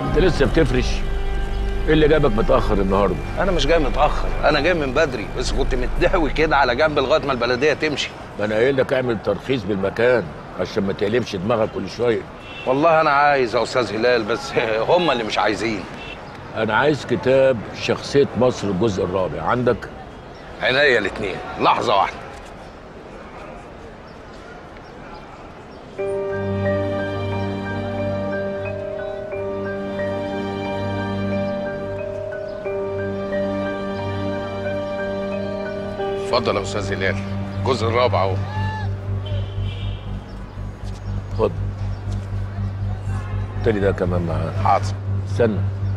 انت لسه بتفرش ايه اللي جابك متاخر النهارده انا مش جاي متاخر انا جاي من بدري بس كنت متدهوي كده على جنب لغايه ما البلديه تمشي ما انا قايل لك اعمل ترخيص بالمكان عشان ما تقلبش دماغك كل شويه والله انا عايز يا استاذ هلال بس هم اللي مش عايزين انا عايز كتاب شخصيه مصر الجزء الرابع عندك عينيا الاثنين لحظه واحده اتفضل يا استاذ هلال الجزء الرابع اهو خد التاني ده كمان معاه حاضر استنى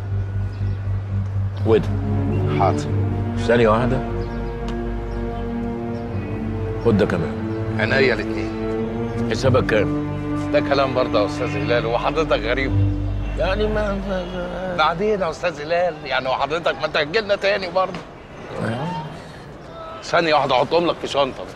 وده حاضر ثانيه واحده خد ده كمان عينيا الاثنين حسابك كام ده كلام برضه يا استاذ هلال وحضرتك غريب يعني ما, ما, ما بعدين يا استاذ هلال يعني وحضرتك ما تهجلنا تاني برضه ثانية واحدة احطهم لك في شنطة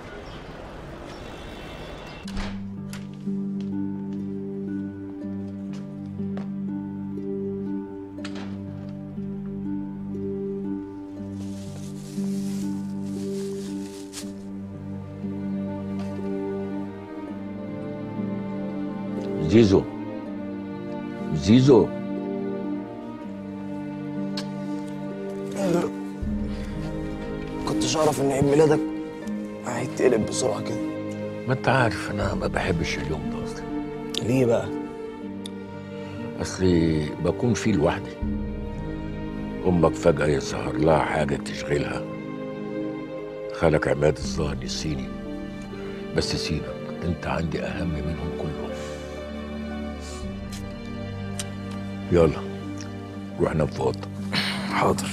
زيزو زيزو كنتش اعرف ان عيد ميلادك هيتقلب بسرعه كده ما انت عارف انا ما بحبش اليوم ده اصلا ليه بقى اصلي بكون فيه لوحدي امك فجاه يظهر لها حاجه تشغلها خالك عماد الظاهر نسيني بس سيبك انت عندي اهم منهم كلهم يلا روح نام في اوضتك حاضر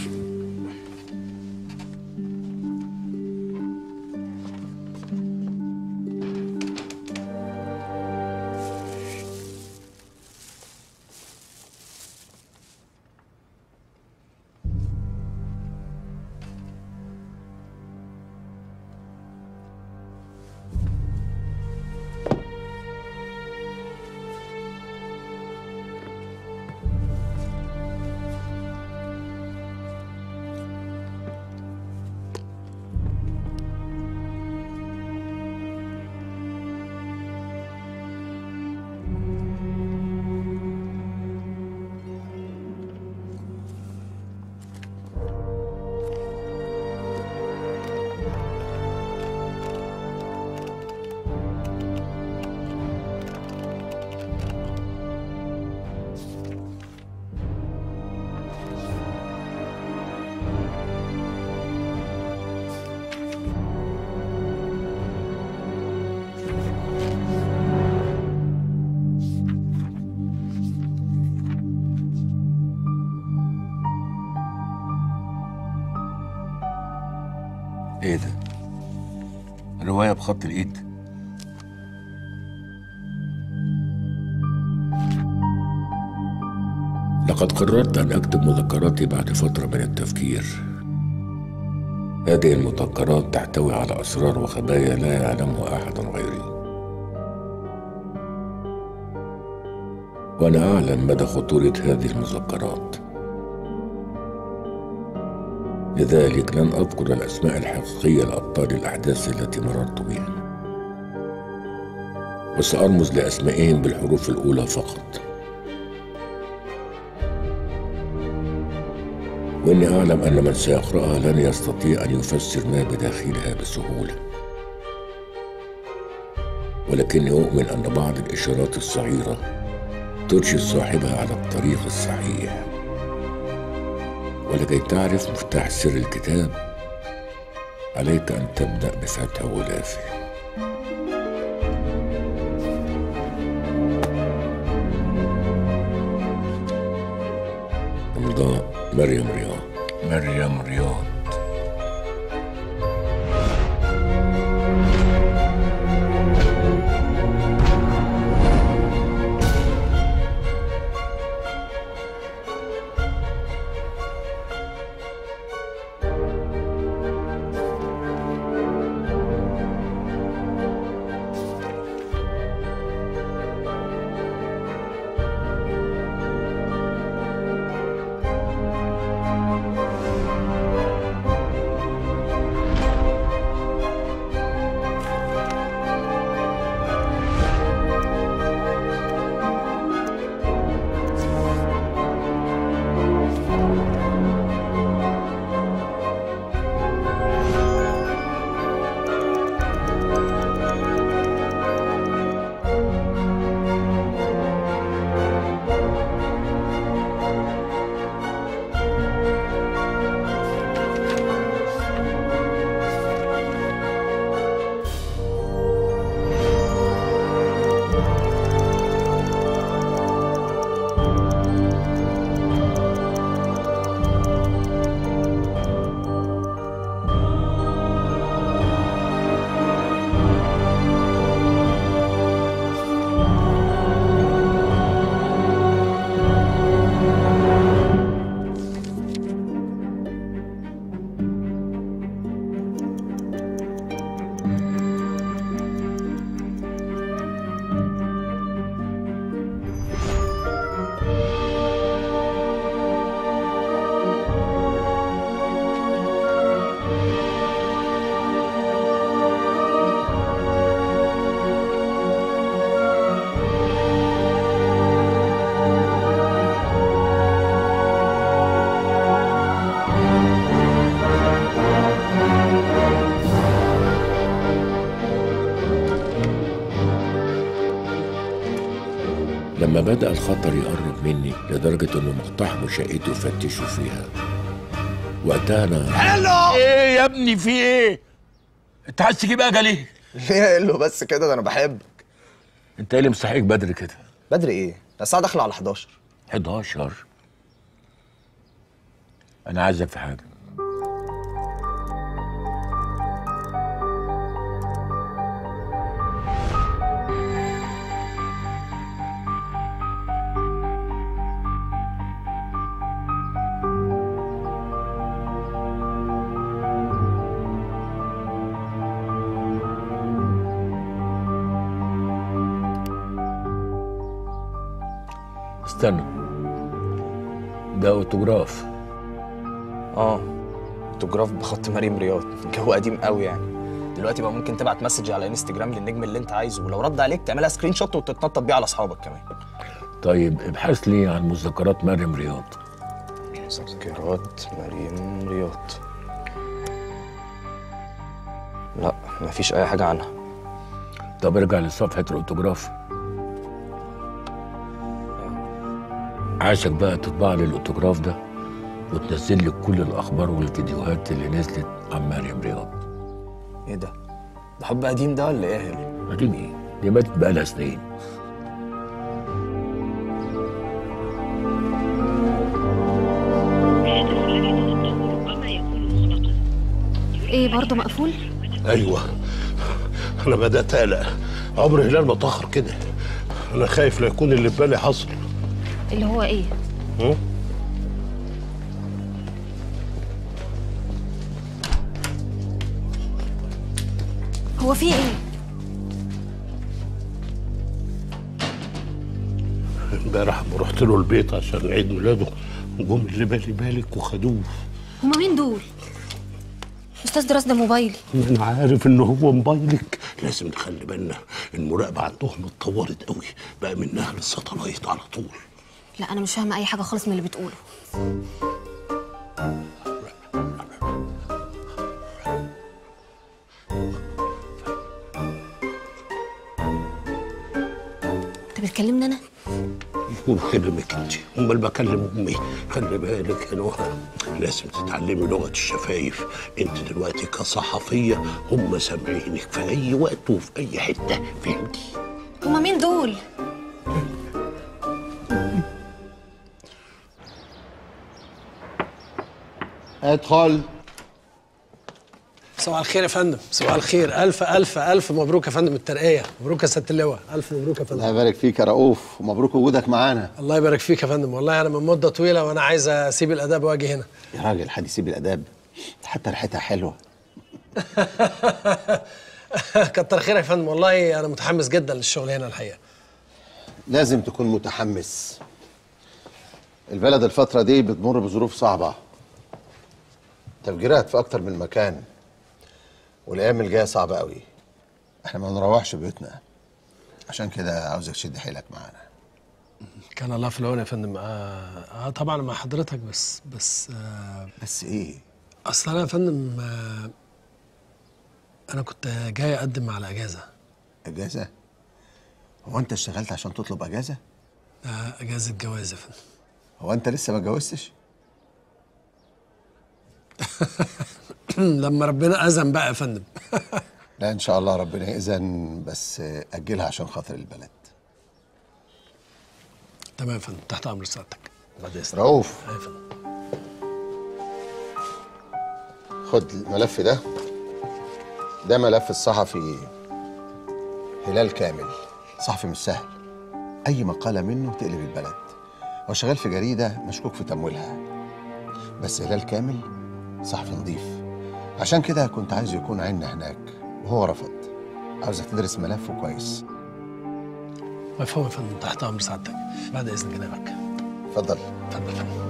ايه ده روايه بخط الايد لقد قررت ان اكتب مذكراتي بعد فتره من التفكير هذه المذكرات تحتوي على اسرار وخبايا لا يعلمها احد غيري وانا اعلم مدى خطوره هذه المذكرات لذلك لن أذكر الأسماء الحقيقية لأبطال الأحداث التي مررت بها وسأرمز لأسمائهم بالحروف الأولى فقط وإني أعلم أن من سيقرأها لن يستطيع أن يفسر ما بداخلها بسهولة ولكني أؤمن أن بعض الإشارات الصغيرة ترشد صاحبها على الطريق الصحيح ولكي تعرف مفتاح سر الكتاب عليك أن تبدأ بفتح غلافه إمضاء مريم رياض مريم رياض لما بدأ الخطر يقرب مني لدرجة إنه مقتحموا شقتي وفتشوا فيها وقتها أنا ايه يا ابني في ايه انت عايز تجيب اجل ايه ليه قايل له بس كده ده انا بحبك أنت إيه اللي مصحيك بدري كده؟ بدري ايه؟ ده الساعه داخله على 11 11 أنا عايزك في حاجة استنى ده اوتوجراف اه اوتوجراف بخط مريم رياض جو قديم قوي يعني دلوقتي بقى ممكن تبعت مسج على انستجرام للنجم اللي انت عايزه ولو رد عليك تعملها سكرين شوت وتتنطط بيه على اصحابك كمان طيب ابحث لي عن مذكرات مريم رياض مذكرات مريم رياض لا مفيش اي حاجه عنها طب ارجع لصفحة الأوتوجراف عايزك بقى تطبع لي الأوتوجراف ده وتنزل لي كل الأخبار والفيديوهات اللي نزلت عن مريم رياض ايه ده ده حب قديم ده ولا ايه يا هيل قديم إيه؟ دي ماتت بقالها سنين ايه برضه مقفول ايوه انا بدات اقلق عمر هلال متاخر كده انا خايف لا يكون اللي في بالي حصل اللي هو ايه هم؟ هو في ايه امبارح لما رحت له البيت عشان عيد ميلاده جم اللي بالي بالك وخدوه هما مين دول استاذ دراس ده موبايلي انا عارف ان هو موبايلك لازم نخلي بالنا المراقبه عندهم اتطورت قوي بقى منها للساتلايت على طول لا انا مش فاهمه اي حاجه خالص من اللي بتقوله انت بتكلمني انا وبكلمك انت امال بكلم امي خلي بالك انا لازم تتعلمي لغه الشفايف انت دلوقتي كصحفيه هم سامعينك في اي وقت وفي اي حته فهمتي هما مين دول ادخل صباح الخير يا فندم صباح الخير الف الف الف مبروك يا فندم الترقيه مبروك يا سياده اللواء الف مبروك يا الله فندم يبارك فيك يا رؤوف ومبروك وجودك معانا الله يبارك فيك يا فندم والله انا من مده طويله وانا عايز اسيب الاداب واجي هنا يا راجل حد يسيب الاداب حتى ريحتها حلوه كتر خيرك يا فندم والله انا متحمس جدا للشغل هنا الحقيقه لازم تكون متحمس البلد الفترة دي بتمر بظروف صعبة تفجيرات في أكتر من مكان والأيام الجاية صعبة قوي احنا ما نروحش بيوتنا عشان كده عاوزك تشد حيلك معانا كان الله في العون يا فندم آه, اه طبعا مع حضرتك بس بس آه بس ايه اصل انا يا فندم آه انا كنت جاي اقدم على اجازه اجازة هو انت اشتغلت عشان تطلب اجازة آه اجازه جواز يا فندم هو انت لسه ما اتجوزتش لما ربنا اذن بقى يا فندم لا ان شاء الله ربنا يأذن بس اجلها عشان خاطر البلد تمام يا فندم تحت امر سعادتك بعد اذنك رؤوف أيوة يا فندم خد الملف ده ده ملف الصحفي هلال كامل صحفي مش سهل اي مقاله منه تقلب البلد هو شغال في جريده مشكوك في تمويلها بس هلال كامل صحفي نظيف عشان كده كنت عايزه يكون عيننا هناك وهو رفض عاوزك تدرس ملفه كويس مفهوم يا فندم تحت امر سعادتك بعد اذن جنابك اتفضل اتفضل يا فندم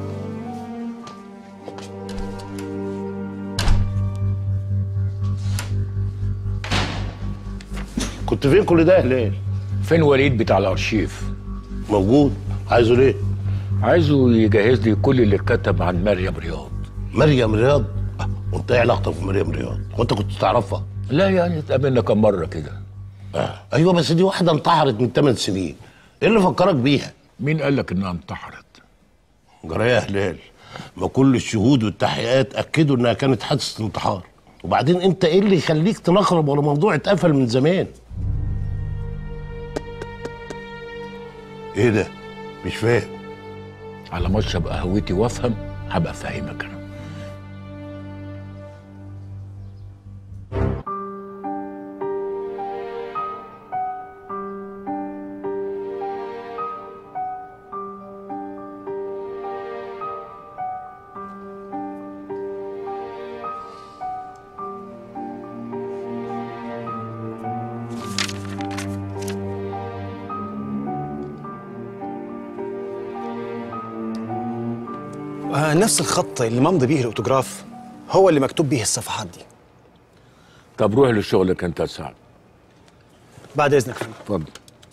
كنت فين كل ده يا هلال فين وليد بتاع الأرشيف موجود عايزه ليه عايزه يجهز لي كل اللي اتكتب عن مريم رياض مريم رياض آه، وانت ايه علاقتك بمريم رياض وانت كنت تعرفها لا يعني اتقابلنا كم مرة كده آه. ايوه بس دي واحده انتحرت من 8 سنين ايه اللي فكرك بيها مين قال لك انها انتحرت جرايه هلال ما كل الشهود والتحقيقات اكدوا انها كانت حادثه انتحار وبعدين انت ايه اللي يخليك تنخرب ولا موضوع اتقفل من زمان ايه ده مش فاهم على ما اشرب قهوتي وافهم هبقى افهمك انا آه نفس الخط اللي ممضي بيه الاوتوجراف هو اللي مكتوب بيه الصفحات دي طب روح لشغلك انت يا سعد بعد اذنك فندم اتفضل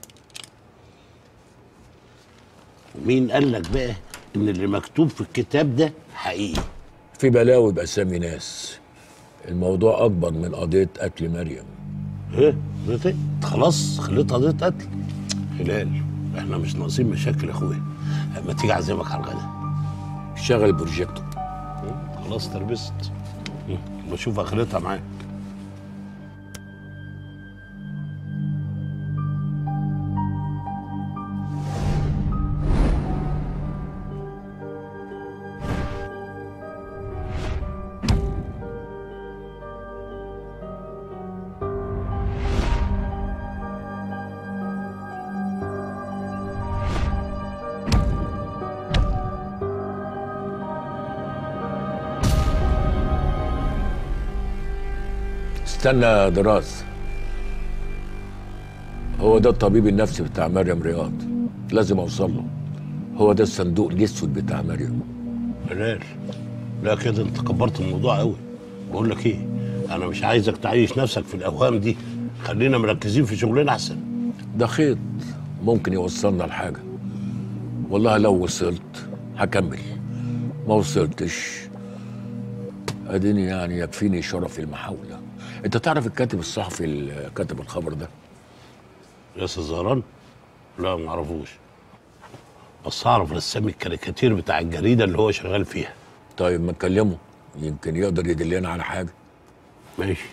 ومين قال لك بقى ان اللي مكتوب في الكتاب ده حقيقي في بلاوي باسامي ناس الموضوع اكبر من قضيه قتل مريم ايه قضية ايه خلاص خليت قضيه قتل هلال احنا مش ناقصين مشاكل يا اخويا اما تيجي اعزمك على الغدا شغل البروجيكتور خلاص تربست بشوف اخرتها معاك استنى يا دراس هو ده الطبيب النفسي بتاع مريم رياض لازم اوصل له هو ده الصندوق الاسود بتاع مريم هلال لا كده انت كبرت الموضوع قوي بقول لك ايه انا مش عايزك تعيش نفسك في الاوهام دي خلينا مركزين في شغلنا احسن ده خيط ممكن يوصلنا لحاجه والله لو وصلت هكمل ما وصلتش اديني يعني يكفيني شرف المحاوله انت تعرف الكاتب الصحفي اللي كتب الخبر ده ياسر زهران لا ما اعرفوش بس اعرف رسام الكاريكاتير بتاع الجريده اللي هو شغال فيها طيب ما تكلمه يمكن يقدر يدلنا على حاجه ماشي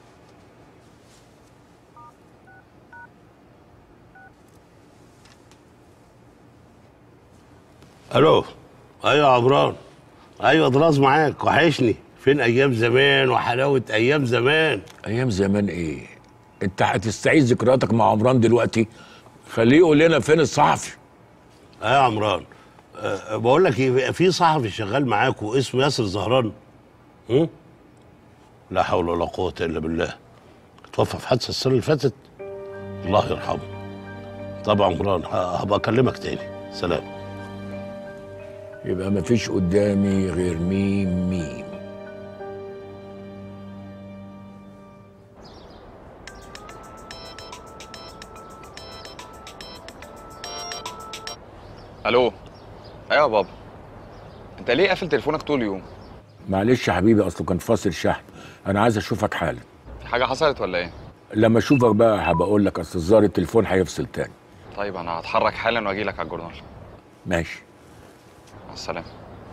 الو ايوه يا عمران ايوه دراز معاك وحشني فين ايام زمان وحلاوه ايام زمان ايام زمان ايه انت هتستعيد ذكرياتك مع عمران دلوقتي خليه يقول لنا فين الصحفي ايوه يا عمران أه بقول لك ايه في صحفي شغال معاك واسمه ياسر زهران هم؟ لا حول ولا قوه الا بالله توفى في حادثه السنه اللي فاتت الله يرحمه طبعا عمران ه- هبقى اكلمك تاني سلام يبقى مفيش قدامي غير ميم ميم الو ايوه يا بابا انت ليه قافل تليفونك طول اليوم معلش يا حبيبي اصله كان فاصل شحن انا عايز اشوفك حالا في حاجه حصلت ولا ايه لما اشوفك بقى هبقى اقول لك اصل الظاهر التليفون هيفصل تاني طيب انا هتحرك حالا واجي لك على الجورنال ماشي مع السلامه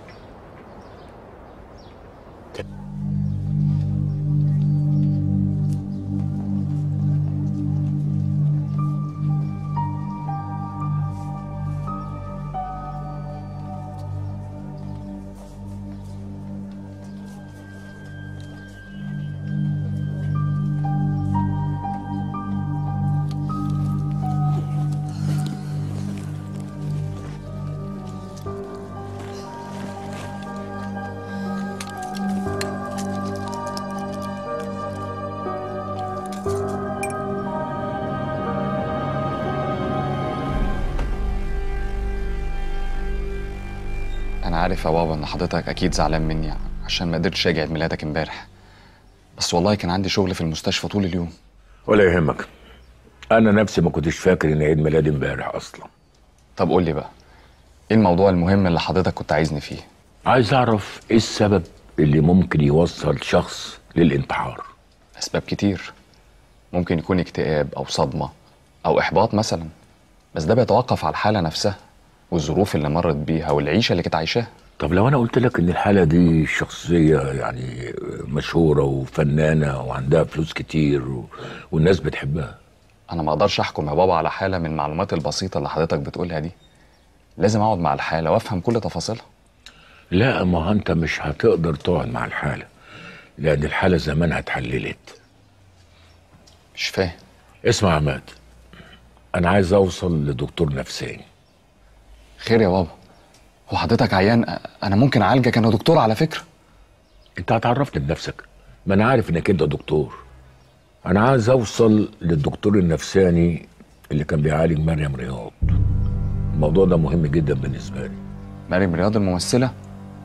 انا عارف يا بابا ان حضرتك اكيد زعلان مني عشان ما قدرتش اجي عيد ميلادك امبارح بس والله كان عندي شغل في المستشفى طول اليوم ولا يهمك انا نفسي ما كنتش فاكر ان عيد ميلادي امبارح اصلا طب قول لي بقى ايه الموضوع المهم اللي حضرتك كنت عايزني فيه عايز اعرف ايه السبب اللي ممكن يوصل شخص للانتحار اسباب كتير ممكن يكون اكتئاب او صدمه او احباط مثلا بس ده بيتوقف على الحاله نفسها والظروف اللي مرت بيها والعيشه اللي كانت عايشاها طب لو انا قلت لك ان الحاله دي شخصيه يعني مشهوره وفنانه وعندها فلوس كتير و... والناس بتحبها انا ما اقدرش احكم يا بابا على حاله من المعلومات البسيطه اللي حضرتك بتقولها دي لازم اقعد مع الحاله وافهم كل تفاصيلها لا ما هو انت مش هتقدر تقعد مع الحاله لان الحاله زمانها اتحللت مش فاهم اسمع يا عماد انا عايز اوصل لدكتور نفساني خير يا بابا هو حضرتك عيان أ- انا ممكن اعالجك انا دكتور على فكره انت هتعرفني بنفسك ما انا عارف انك انت دكتور انا عايز اوصل للدكتور النفساني اللي كان بيعالج مريم رياض الموضوع ده مهم جدا بالنسبه لي مريم رياض الممثله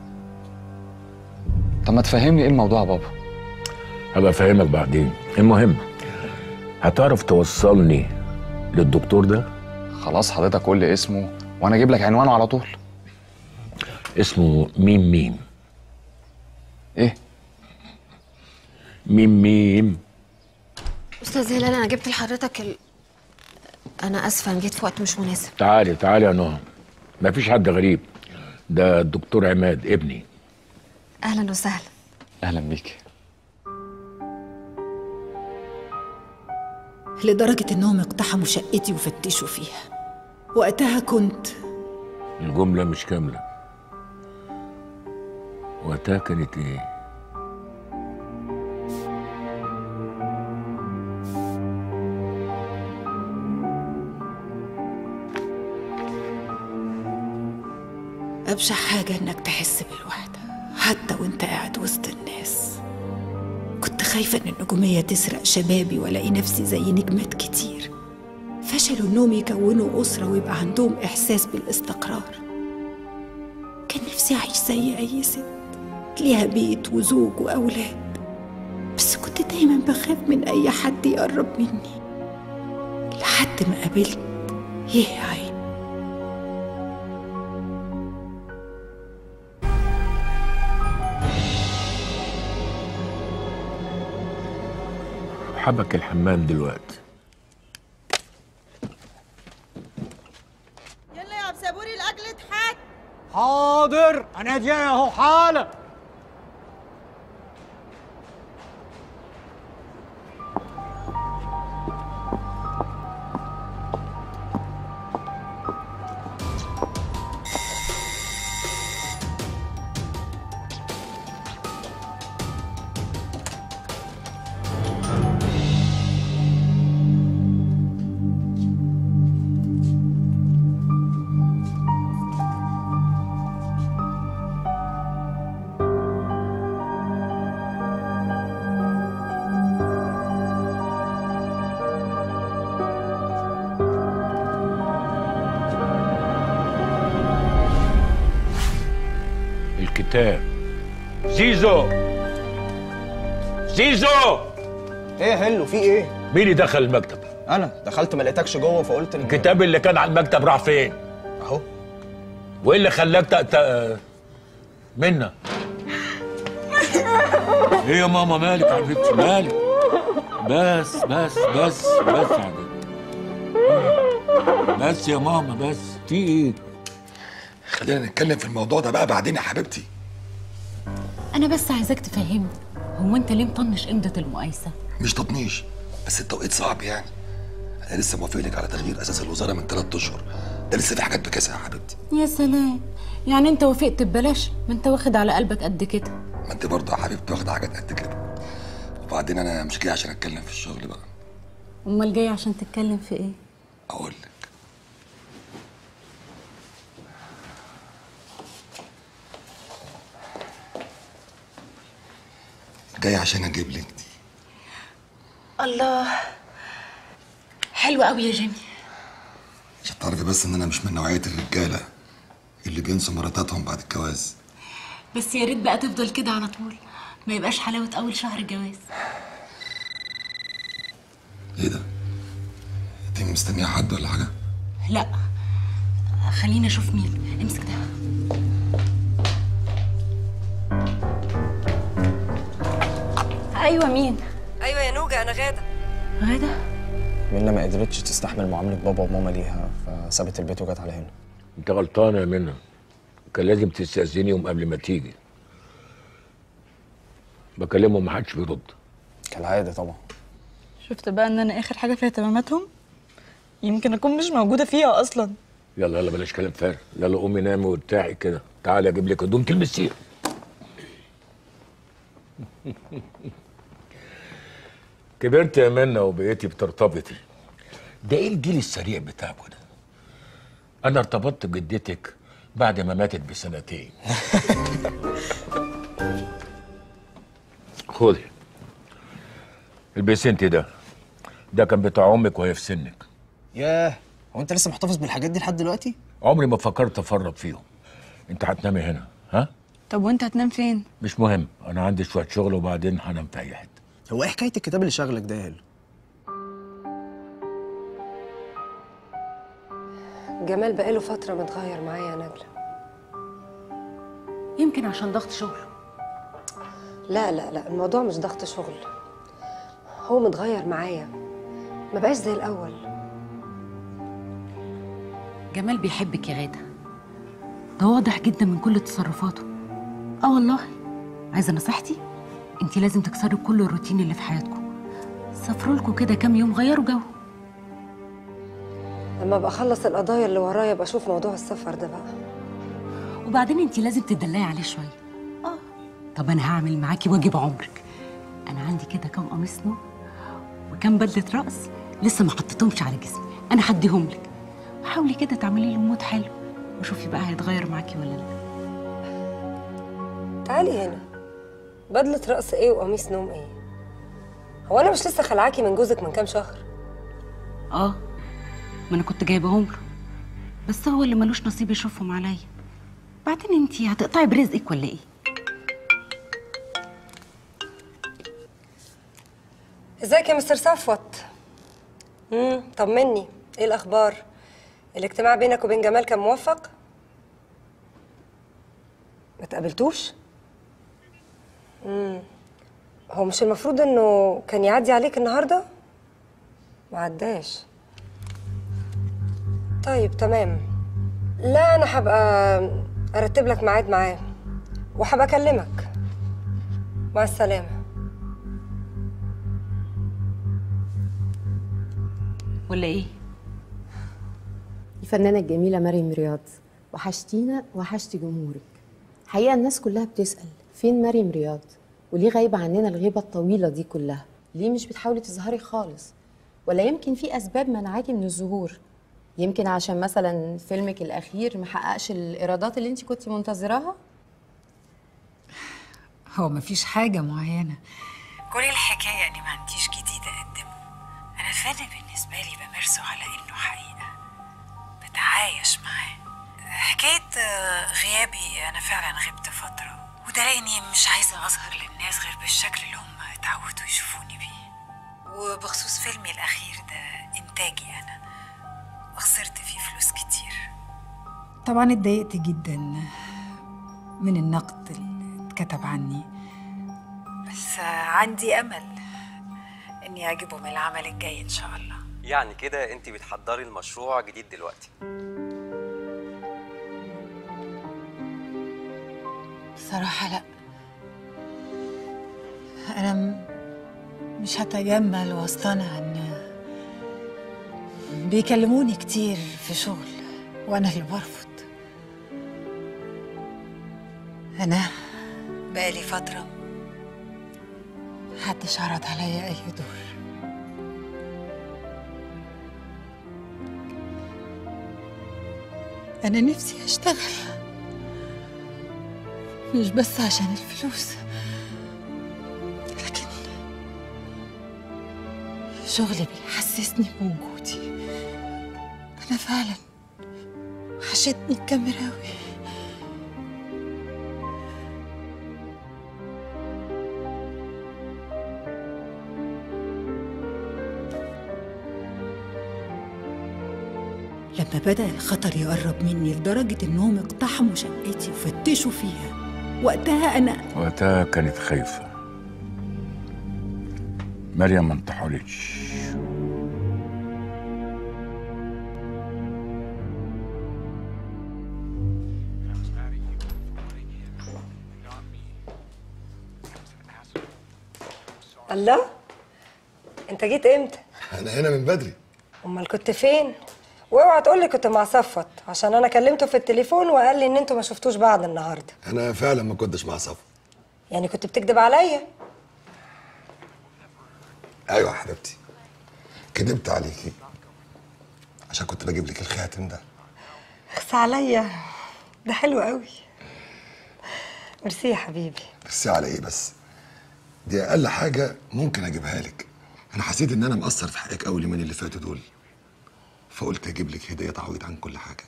طب ما تفهمني ايه الموضوع يا بابا هبقى افهمك بعدين المهم هتعرف توصلني للدكتور ده خلاص حضرتك قول لي اسمه وانا اجيب لك عنوانه على طول اسمه ميم ميم ايه ميم ميم استاذ هلال انا جبت لحضرتك ال... انا اسفه انا جيت في وقت مش مناسب تعالي تعالي يا نهى مفيش حد غريب ده الدكتور عماد ابني اهلا وسهلا اهلا بيك لدرجة إنهم اقتحموا شقتي وفتشوا فيها وقتها كنت الجمله مش كامله وقتها كانت ايه أبشع حاجة إنك تحس بالوحدة حتى وإنت قاعد وسط الناس كنت خايفة إن النجومية تسرق شبابي وألاقي نفسي زي نجمات كتير فشلوا إنهم يكونوا أسرة ويبقى عندهم إحساس بالاستقرار كان نفسي أعيش زي أي ست ليها بيت وزوج وأولاد بس كنت دايما بخاف من أي حد يقرب مني لحد ما قابلت يه عين حبك الحمام دلوقتي يلا يا عبد صبوري الاكل اتحط حاضر انا جاي اهو حالا الكتاب زيزو زيزو ايه يا هلو في ايه مين اللي دخل المكتب انا دخلت ما لقيتكش جوه فقلت إن- الكتاب اللي كان على المكتب راح فين اهو وايه اللي خلاك تأت منا ايه يا ماما مالك يا حبيبتي مالك بس بس بس بس يا حبيبتي بس يا ماما بس في ايه خلينا نتكلم في الموضوع ده بقى بعدين يا حبيبتي انا بس عايزاك تفهمني هو انت ليه مطنش امضه المقايسه مش تطنيش بس التوقيت صعب يعني انا لسه موافق لك على تغيير اساس الوزاره من ثلاث اشهر ده لسه في حاجات بكاسه يا حبيبتي يا سلام يعني انت وافقت ببلاش ما انت واخد على قلبك قد كده ما انت برضه يا حبيبتي واخد حاجات قد كده وبعدين انا مش جاي عشان اتكلم في الشغل بقى امال جاي عشان تتكلم في ايه اقول لك جاي عشان اجيب لك دي الله حلو قوي يا جيمي عشان تعرفي بس ان انا مش من نوعيه الرجاله اللي بينسوا مراتاتهم بعد الجواز بس يا ريت بقى تفضل كده على طول ما يبقاش حلاوه اول شهر جواز ايه ده انت مستنيه حد ولا حاجه لا خليني اشوف مين امسك ده ايوه مين ايوه يا نوجه انا غاده غاده منى ما قدرتش تستحمل معامله بابا وماما ليها فسابت البيت وجت على هنا انت غلطانه يا منى كان لازم تستأذنيهم قبل ما تيجي بكلمهم محدش بيرد كالعاده طبعا شفت بقى ان انا اخر حاجه في اهتماماتهم يمكن اكون مش موجوده فيها اصلا يلا يلا بلاش كلام فارغ يلا قومي نامي وارتاحي كده تعالي اجيب لك هدوم تلبسيها كبرت يا منى وبقيتي بترتبطي ده ايه الجيل السريع بتاعكوا ده انا ارتبطت بجدتك بعد ما ماتت بسنتين خدي البسي انت ده ده كان بتاع امك وهي في سنك ياه هو انت لسه محتفظ بالحاجات دي لحد دلوقتي عمري ما فكرت افرط فيهم انت هتنامي هنا ها طب وانت هتنام فين مش مهم انا عندي شويه شغل وبعدين هنام في اي حته هو ايه حكايه الكتاب اللي شغلك ده يا هلو جمال بقاله فترة متغير معايا يا نجلة يمكن عشان ضغط شغله لا لا لا الموضوع مش ضغط شغل هو متغير معايا ما بقاش زي الأول جمال بيحبك يا غادة ده واضح جدا من كل تصرفاته اه والله عايزه نصيحتي انت لازم تكسري كل الروتين اللي في حياتكم سافروا لكم كده كام يوم غيروا جو لما ابقى اخلص القضايا اللي ورايا ابقى اشوف موضوع السفر ده بقى وبعدين انت لازم تدلعي عليه شويه اه طب انا هعمل معاكي واجب عمرك انا عندي كده كام قميص نوم وكام بدله رقص لسه ما حطيتهمش على جسمي انا هديهم لك وحاولي كده تعملي له مود حلو وشوفي بقى هيتغير معاكي ولا لا تعالي هنا بدلة رقص ايه وقميص نوم ايه هو انا مش لسه خلعاكي من جوزك من كام شهر اه ما انا كنت جايبهم له بس هو اللي ملوش نصيب يشوفهم عليا بعدين انتي هتقطعي برزقك ولا ايه ازيك يا مستر صفوت امم طمني ايه الاخبار الاجتماع بينك وبين جمال كان موفق ما تقابلتوش امم هو مش المفروض انه كان يعدي عليك النهارده ما عداش طيب تمام لا انا هبقى ارتب لك ميعاد معاه وهبقى اكلمك مع السلامه ولا ايه الفنانة الجميلة مريم رياض وحشتينا وحشتي جمهورك حقيقة الناس كلها بتسأل فين مريم رياض وليه غايبة عننا الغيبة الطويلة دي كلها ليه مش بتحاولي تظهري خالص ولا يمكن في أسباب منعاكي من الظهور يمكن عشان مثلا فيلمك الأخير محققش الإيرادات اللي انت كنت منتظراها هو مفيش حاجة معينة كل الحكاية إني ما عنديش جديد أقدمه أنا الفن بالنسبة لي بمارسه على إنه حقيقة بتعايش معاه حكاية آه، غيابي أنا فعلا غبت فترة وده لأني مش عايزة أظهر للناس غير بالشكل اللي هم اتعودوا يشوفوني بيه وبخصوص فيلمي الأخير ده إنتاجي أنا وخسرت فيه فلوس كتير طبعا اتضايقت جدا من النقد اللي اتكتب عني بس عندي أمل إني أعجبهم العمل الجاي إن شاء الله يعني كده انت بتحضري المشروع جديد دلوقتي بصراحة لا أنا م- مش هتجمل واصطنع إن بيكلموني كتير في شغل وأنا اللي برفض أنا بقالي فترة محدش عرض عليا أي دور أنا نفسي أشتغل مش بس عشان الفلوس لكن شغلي بيحسسني بوجودي أنا فعلا وحشتني الكاميرا أوي لما بدأ الخطر يقرب مني لدرجة إنهم اقتحموا شقتي وفتشوا فيها وقتها أنا وقتها كانت خايفة مريم ما انتحرتش أنا... الله انت جيت امتى انا هنا من بدري امال كنت فين واوعى تقول لي كنت مع صفوت عشان انا كلمته في التليفون وقال لي ان انتوا ما شفتوش بعض النهارده انا فعلا ما كنتش مع صفا يعني كنت بتكذب عليا ايوه يا حبيبتي كدبت عليكي عشان كنت بجيب لك الخاتم ده اخس عليا ده حلو قوي ميرسي يا حبيبي بس على ايه بس دي اقل حاجه ممكن اجيبها لك انا حسيت ان انا مقصر في حقك قوي اليومين اللي فاتوا دول فقلت اجيب لك هديه تعويض عن كل حاجه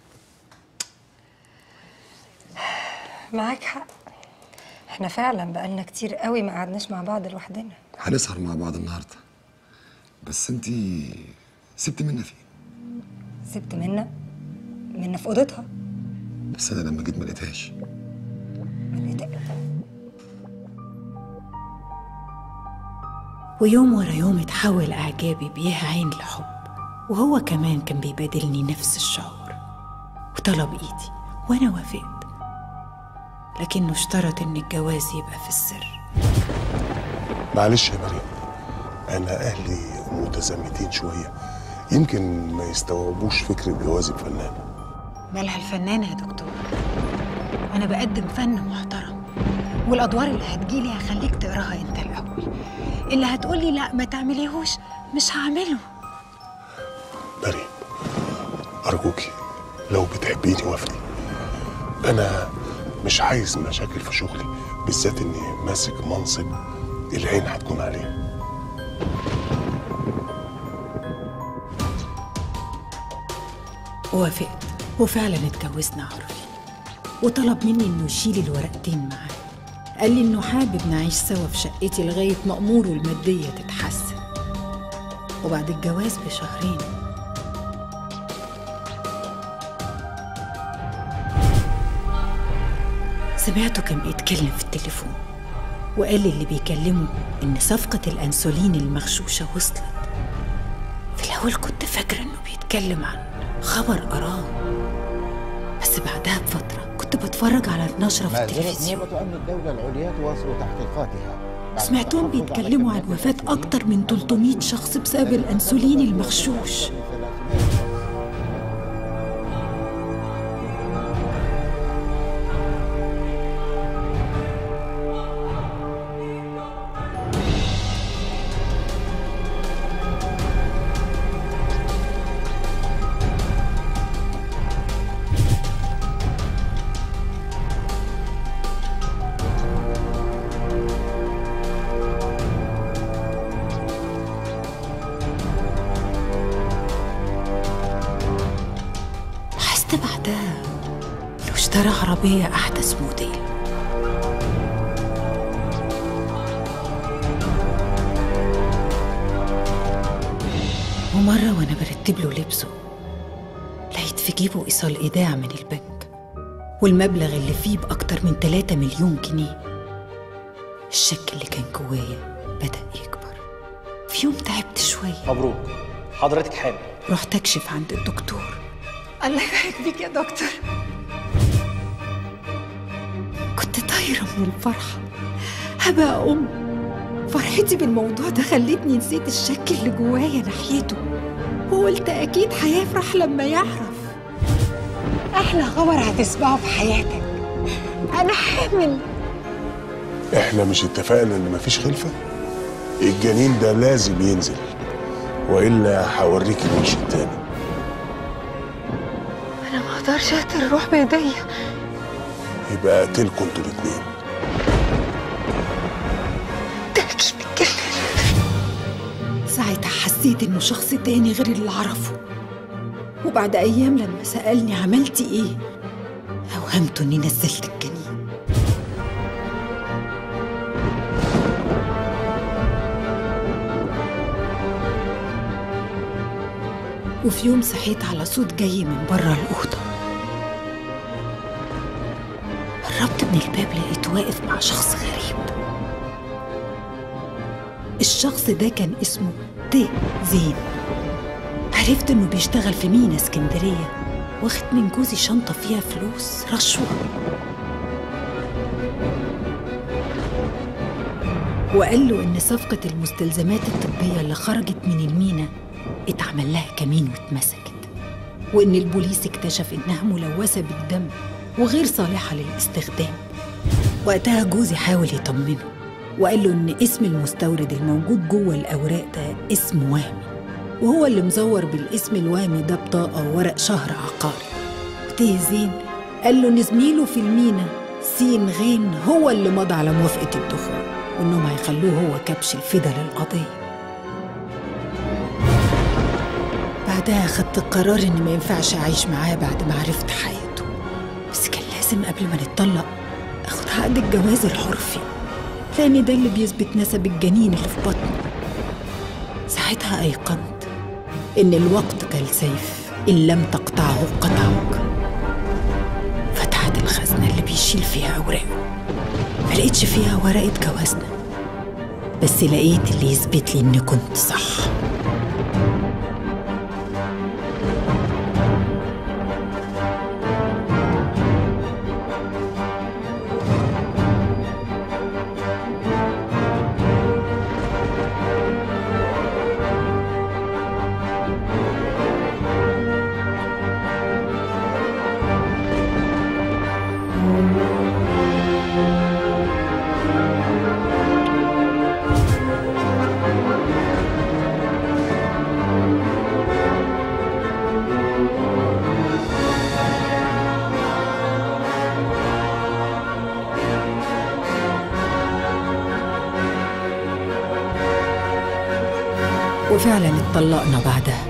معاك حق احنا فعلا بقالنا كتير قوي ما قعدناش مع بعض لوحدنا هنسهر مع بعض النهارده بس انتي سبت منا فين سبت منا منا في اوضتها بس انا لما جيت ما لقيتهاش ويوم ورا يوم اتحول إعجابي بيها عين لحب وهو كمان كان بيبادلني نفس الشعور وطلب إيدي وأنا وافقت لكنه اشترط إن الجواز يبقى في السر معلش يا مريم انا اهلي متزمتين شويه يمكن ما يستوعبوش فكره جوازي بفنان مالها الفنانة يا دكتور أنا بقدم فن محترم والأدوار اللي هتجيلي هخليك تقراها أنت الأول اللي هتقولي لا ما تعمليهوش مش هعمله مريم ارجوكي لو بتحبيني وافقي انا مش عايز مشاكل في شغلي بالذات اني ماسك منصب العين هتكون عليه وافقت وفعلا اتجوزنا عرفي وطلب مني انه يشيل الورقتين معاه قال لي انه حابب نعيش سوا في شقتي لغايه ما اموره الماديه تتحسن وبعد الجواز بشهرين سمعته كان بيتكلم في التليفون وقال لي اللي بيكلمه ان صفقه الانسولين المغشوشه وصلت في الاول كنت فاكره انه بيتكلم عن خبر قراه بس بعدها بفتره كنت بتفرج على النشره في ما زالت التلفزيون نيابة أمن الدولة العليا تواصل تحقيقاتها سمعتهم بيتكلموا عن وفاة أكتر من 300 شخص بسبب الأنسولين المغشوش لاحظت بعدها إنه اشترى عربية أحدث موديل ومرة وأنا برتب له لبسه لقيت في جيبه إيصال إيداع من البنك والمبلغ اللي فيه بأكتر من 3 مليون جنيه الشك اللي كان جوايا بدأ يكبر في يوم تعبت شوية مبروك حضرتك حامل رحت أكشف عند الدكتور الله يبارك فيك يا دكتور كنت طايرة من الفرحة هبقى أم فرحتي بالموضوع ده خلتني نسيت الشك اللي جوايا ناحيته وقلت أكيد هيفرح لما يعرف احلى خبر هتسمعه في حياتك انا حامل احنا مش اتفقنا ان مفيش خلفه الجنين ده لازم ينزل والا هوريك الوش التاني انا ما اقدرش اقتل الروح بايديا يبقى اقتلكوا انتوا الاتنين ساعتها حسيت إنه شخص تاني غير اللي أعرفه وبعد أيام لما سألني عملتي إيه أوهمته إني نزلت الجنين وفي يوم صحيت على صوت جاي من بره الأوضة قربت من الباب لقيت واقف مع شخص غريب الشخص ده كان اسمه تي زين عرفت انه بيشتغل في مينا اسكندرية واخد من جوزي شنطة فيها فلوس رشوة وقال له إن صفقة المستلزمات الطبية اللي خرجت من المينا اتعمل لها كمين واتمسكت وإن البوليس اكتشف إنها ملوثة بالدم وغير صالحة للاستخدام وقتها جوزي حاول يطمنه وقال له إن اسم المستورد الموجود جوه الأوراق ده اسم وهمي وهو اللي مزور بالاسم الوهمي ده بطاقة وورق شهر عقاري وتيه زين قال له إن زميله في المينا سين غين هو اللي مضى على موافقة الدخول وإنهم هيخلوه هو كبش الفدا للقضية بعدها خدت القرار إن ما ينفعش أعيش معاه بعد ما عرفت حياته بس كان لازم قبل ما نتطلق أخد عقد الجواز الحرفي لأن ده اللي بيثبت نسب الجنين اللي في بطني ساعتها أيقنت إن الوقت كالسيف إن لم تقطعه قطعك فتحت الخزنة اللي بيشيل فيها أوراقه ملقتش فيها ورقة جوازنا بس لقيت اللي يثبت لي إني كنت صح وفعلا اتطلقنا بعدها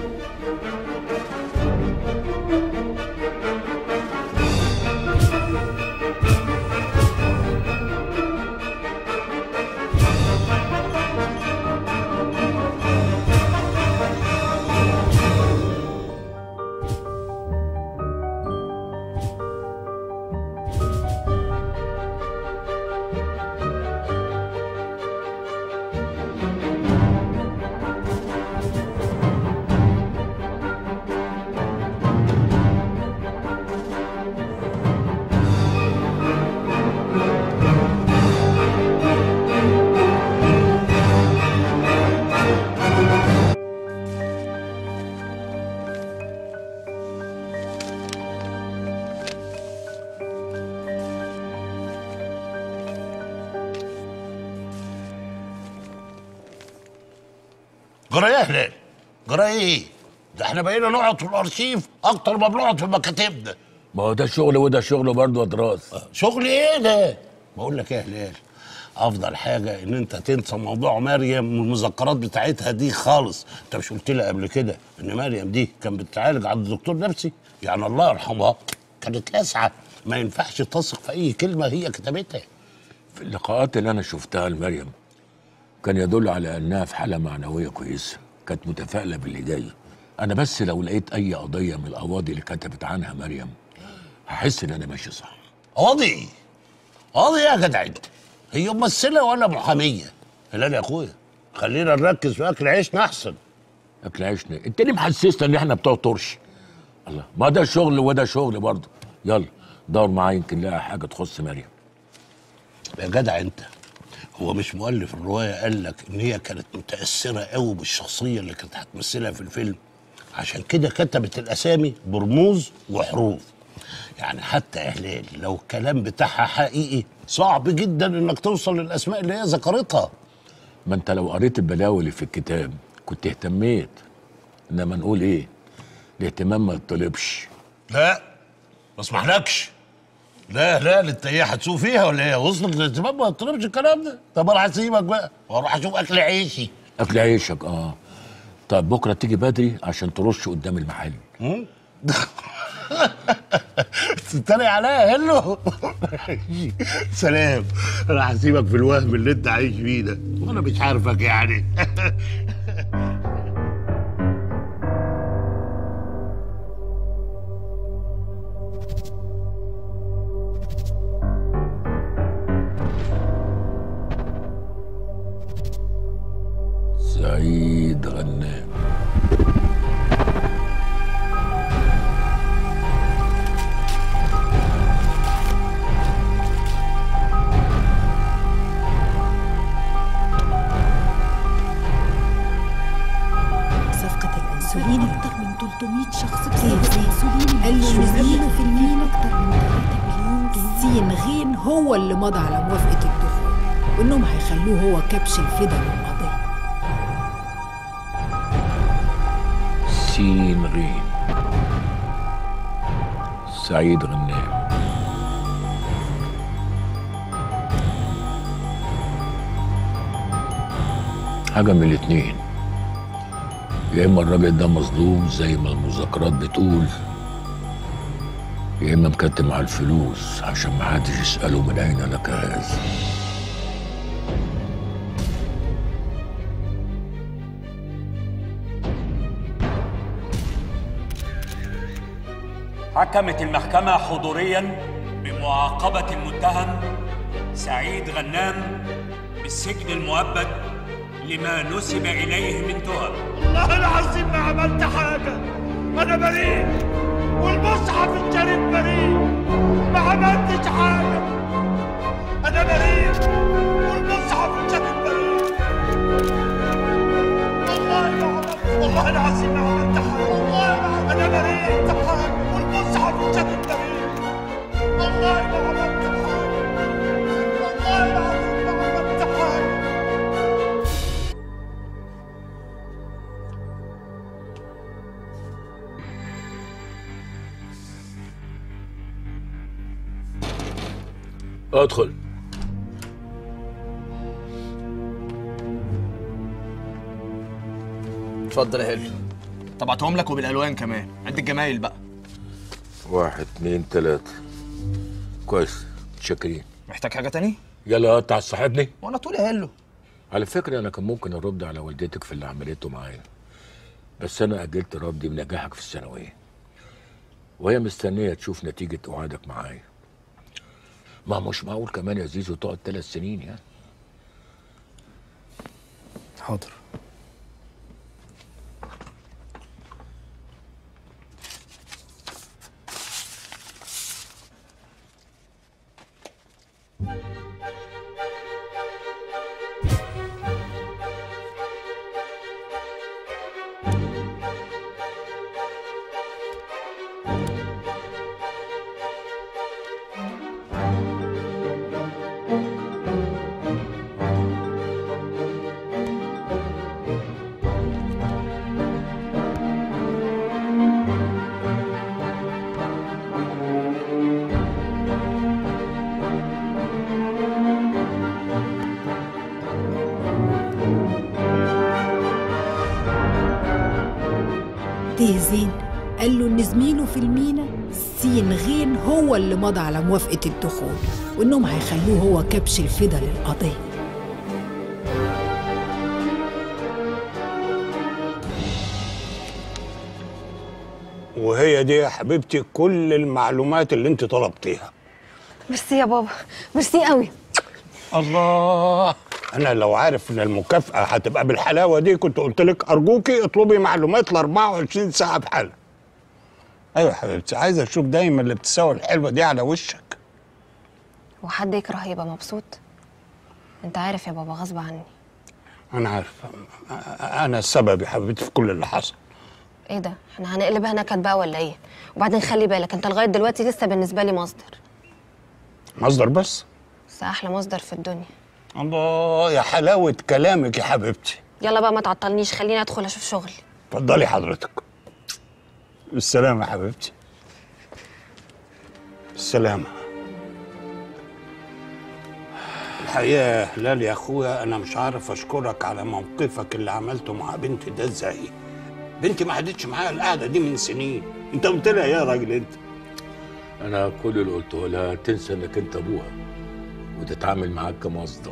جرى ايه يا هلال؟ جرى ايه؟ ده احنا بقينا نقعد في الارشيف اكتر ما بنقعد في مكاتبنا ما هو ده شغل وده شغل برضه يا دراس شغل ايه ده؟ بقول لك ايه يا هلال افضل حاجه ان انت تنسى موضوع مريم والمذكرات بتاعتها دي خالص انت مش قلت لي قبل كده ان مريم دي كانت بتتعالج عند دكتور نفسي يعني الله يرحمها كانت لاسعه ما ينفعش تثق في اي كلمه هي كتبتها في اللقاءات اللي انا شفتها لمريم كان يدل على انها في حاله معنويه كويسه كانت متفائله باللي جاي انا بس لو لقيت اي قضيه من القواضي اللي كتبت عنها مريم هحس ان انا ماشي صح قاضي قاضي يا جدع انت هي ممثله ولا محاميه هلال يا اخويا خلينا نركز في اكل عيشنا احسن اكل عيشنا انت ليه محسسنا ان احنا بتوع طرش الله ما ده شغل وده شغل برضه يلا دور معايا يمكن نلاقي حاجه تخص مريم يا جدع انت هو مش مؤلف الروايه قال لك ان هي كانت متاثره قوي بالشخصيه اللي كانت هتمثلها في الفيلم عشان كده كتبت الاسامي برموز وحروف يعني حتى يا هلال لو الكلام بتاعها حقيقي صعب جدا انك توصل للاسماء اللي هي ذكرتها ما انت لو قريت البلاوي اللي في الكتاب كنت اهتميت انما نقول ايه الاهتمام ما يطلبش لا ما اسمحلكش لا لا انت ايه هتسوق فيها ولا ايه وصلت للاهتمام ما تطلبش الكلام ده طب انا هسيبك بقى واروح اشوف اكل عيشي اكل عيشك اه طب بكره تيجي بدري عشان ترش قدام المحل تتريق عليا هلو سلام انا هسيبك في الوهم اللي انت عايش فيه ده وانا مش عارفك يعني سعيد غنام هو اللي مضى على موافقة الدخول وإنهم هيخلوه هو كبش الفدا للقضية سين غين سعيد غنام حاجة من الاتنين يا إما الراجل ده مظلوم زي ما المذكرات بتقول يا إما مكتم على الفلوس عشان محدش يسأله من أين لك هذا حكمت المحكمة حضوريا بمعاقبة المتهم سعيد غنام بالسجن المؤبد لما نسب إليه من تهم والله العظيم ما عملت حاجة أنا بريء والمصحف الشريف بريء ما عملتش حاجة أنا بريء والمصحف الشريف بريء والله ما عملت والله العظيم ما عملت حاجة والله ما أنا بريء حاجة والمصحف الشريف بريء والله ما عملت حاجة والله العظيم ما عملت حاجة ادخل اتفضل يا هلو طبعتهم لك وبالالوان كمان عد الجمايل بقى واحد اتنين تلاتة كويس متشكرين محتاج حاجه تاني يلا قطع صاحبني وانا طول يا هلو على فكرة أنا كان ممكن أرد على والدتك في اللي عملته معايا بس أنا أجلت ردي بنجاحك في الثانوية وهي مستنية تشوف نتيجة قعادك معايا ما مش معقول كمان يا زيزو تقعد ثلاث سنين يعني حاضر تيه زين قال له ان زميله في المينا سين غين هو اللي مضى على موافقة الدخول وانهم هيخلوه هو كبش الفدا للقضية وهي دي يا حبيبتي كل المعلومات اللي انت طلبتيها ميرسي يا بابا ميرسي قوي الله انا لو عارف ان المكافاه هتبقى بالحلاوه دي كنت قلت لك ارجوكي اطلبي معلومات ل 24 ساعه بحالها ايوه يا حبيبتي عايز اشوف دايما الابتسامه الحلوه دي على وشك وحد يكره يبقى مبسوط انت عارف يا بابا غصب عني انا عارف انا السبب يا حبيبتي في كل اللي حصل ايه ده احنا هنقلبها نكد بقى ولا ايه وبعدين خلي بالك انت لغايه دلوقتي لسه بالنسبه لي مصدر مصدر بس بس احلى مصدر في الدنيا الله يا حلاوه كلامك يا حبيبتي يلا بقى ما تعطلنيش خليني ادخل اشوف شغلي اتفضلي حضرتك بالسلامه يا حبيبتي بالسلامه الحقيقه يا هلال يا اخويا انا مش عارف اشكرك على موقفك اللي عملته مع بنتي ده ازاي بنتي ما قعدتش معايا القعده دي من سنين انت قلت لها إيه يا راجل انت أنا كل اللي قلته لها تنسى إنك أنت أبوها وتتعامل معاك كمصدر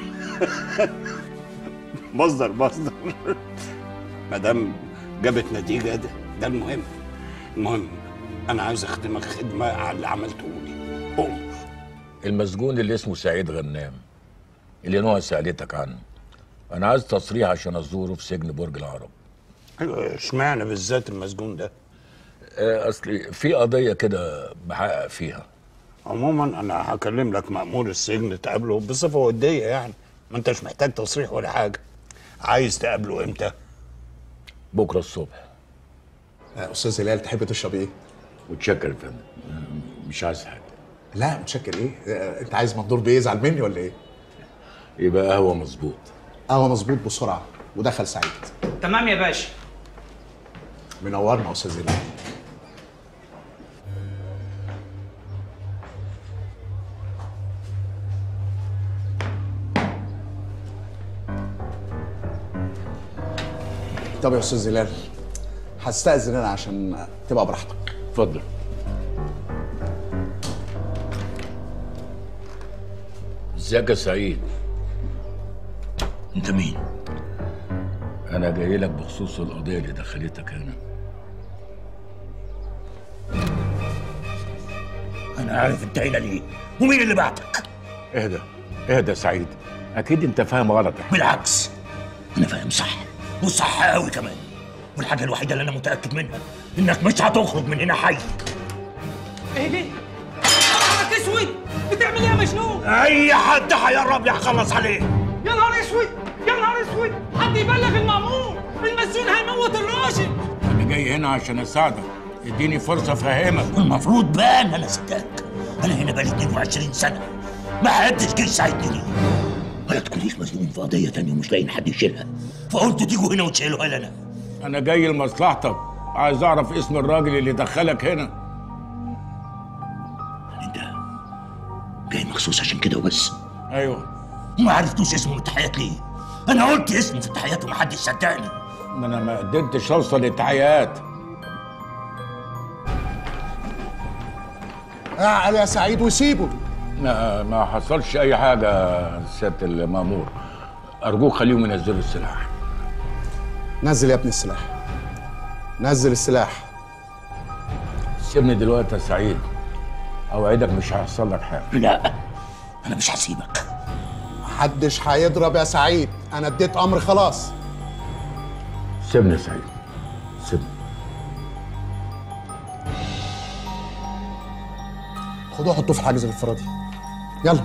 مصدر مصدر ما دام جابت نتيجه ده ده المهم المهم انا عايز اخدمك خدمه على اللي عملته لي قوم المسجون اللي اسمه سعيد غنام اللي نوع سألتك عنه أنا عايز تصريح عشان أزوره في سجن برج العرب ايوه اشمعنى بالذات المسجون ده آه، أصلي في قضية كده بحقق فيها عموما انا هكلم لك مأمور السجن تقابله بصفه وديه يعني ما انتش محتاج تصريح ولا حاجه عايز تقابله امتى بكرة الصبح استاذ هلال تحب تشرب ايه؟ متشكر يا فندم مش عايز حاجة لا متشكر ايه آه، انت عايز مندور بيزعل مني ولا ايه يبقى قهوه مظبوط قهوه مظبوط بسرعه ودخل سعيد تمام يا باشا منورنا يا استاذ هلال طب يا استاذ هلال هستأذن انا عشان تبقى براحتك اتفضل ازيك يا سعيد انت مين انا جاي لك بخصوص القضيه اللي دخلتك هنا انا عارف انت هنا ليه ومين اللي بعتك اهدى اهدى يا سعيد اكيد انت فاهم غلط بالعكس انا فاهم صح وصح قوي كمان والحاجه الوحيده اللي انا متاكد منها انك مش هتخرج من هنا حي ايه دي؟ شعرك اسود بتعمل ايه يا مجنون؟ اي حد هيقرب لي هخلص عليه يا نهار اسود يا نهار اسود حد يبلغ المأمور المسجون هيموت الراجل انا جاي هنا عشان اساعدك اديني فرصه افهمك المفروض بقى ان انا صدقك انا هنا بقالي 22 سنه ما حدش جه يساعدني ليه ولا تكونيش مزنوقين في قضيه تانية ومش لاقيين حد يشيلها فقلت تيجوا هنا وتشيلوها لنا انا جاي لمصلحتك عايز اعرف اسم الراجل اللي دخلك هنا جاي مخصوص عشان كده وبس ايوه ما عرفتوش اسمه من التحيات ليه انا قلت اسمه في التحيات ومحدش صدقني ما انا ما قدرتش اوصل للتحيات اعقل يا سعيد وسيبه ما, ما حصلش اي حاجه سياده المامور ارجوك خليهم ينزلوا السلاح نزل يا ابني السلاح نزل السلاح سيبني دلوقتي يا سعيد اوعدك مش هيحصل لك حاجه لا انا مش هسيبك محدش هيضرب يا سعيد انا اديت امر خلاص سيبني يا سعيد سيبني خدوه حطوه في الحاجز الانفرادي يلا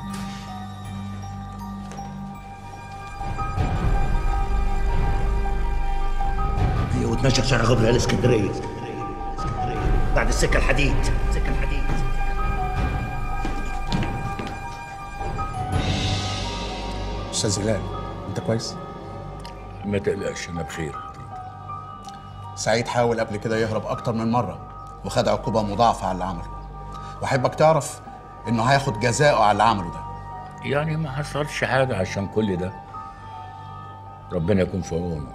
هي و12 شارع غبرة الاسكندريه بعد السكه الحديد سكه الحديد استاذ هلال انت كويس ما تقلقش انا بخير سعيد حاول قبل كده يهرب اكتر من مره وخد عقوبه مضاعفه على اللي عمله واحبك تعرف انه هياخد جزاءه على اللي عمله ده يعني ما حصلش حاجه عشان كل ده ربنا يكون في عونه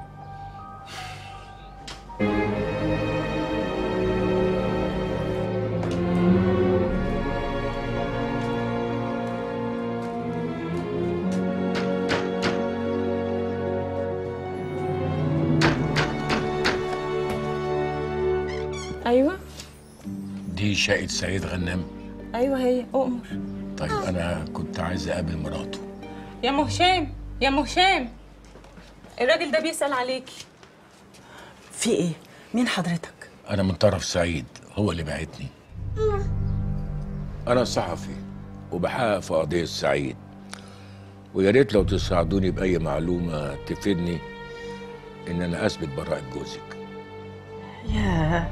ايوه دي شقه سعيد غنام ايوه هي اؤمر طيب انا كنت عايز اقابل مراته يا ام هشام يا ام هشام الراجل ده بيسأل عليكي في ايه؟ مين حضرتك؟ انا من طرف سعيد هو اللي بعتني انا صحفي وبحقق في قضيه سعيد ويا ريت لو تساعدوني باي معلومه تفيدني ان انا اثبت براءه جوزك ياه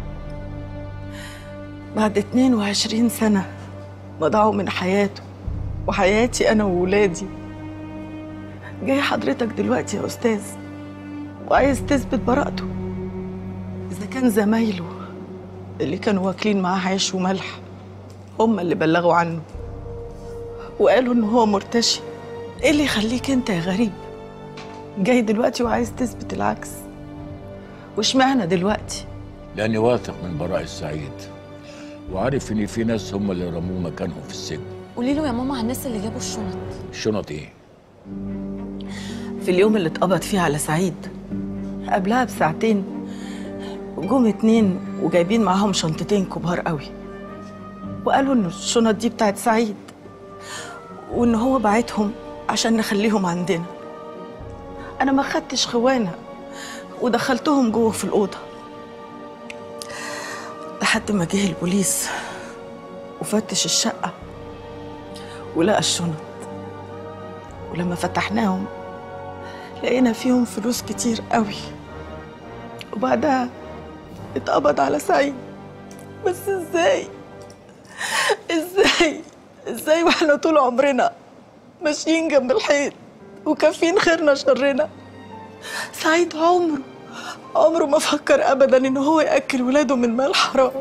بعد 22 سنة ضاعوا من حياته وحياتي أنا وولادي جاي حضرتك دلوقتي يا أستاذ وعايز تثبت براءته إذا كان زمايله اللي كانوا واكلين معاه عيش وملح هم اللي بلغوا عنه وقالوا إن هو مرتشي إيه اللي يخليك أنت يا غريب جاي دلوقتي وعايز تثبت العكس واشمعنى دلوقتي لاني واثق من براءه سعيد وعارف ان في ناس هم اللي رموه مكانهم في السجن قولي له يا ماما على الناس اللي جابوا الشنط الشنط ايه في اليوم اللي اتقبض فيه على سعيد قبلها بساعتين جم اتنين وجايبين معاهم شنطتين كبار قوي وقالوا ان الشنط دي بتاعت سعيد وان هو باعتهم عشان نخليهم عندنا انا ما خدتش خوانه ودخلتهم جوه في الاوضه لحد ما جه البوليس وفتش الشقه ولقى الشنط ولما فتحناهم لقينا فيهم فلوس كتير قوي وبعدها اتقبض على سعيد بس ازاي ازاي ازاي ازاي واحنا طول عمرنا ماشيين جنب الحيط وكافيين خيرنا شرنا سعيد عمره عمره ما فكر ابدا ان هو ياكل ولاده من مال حرام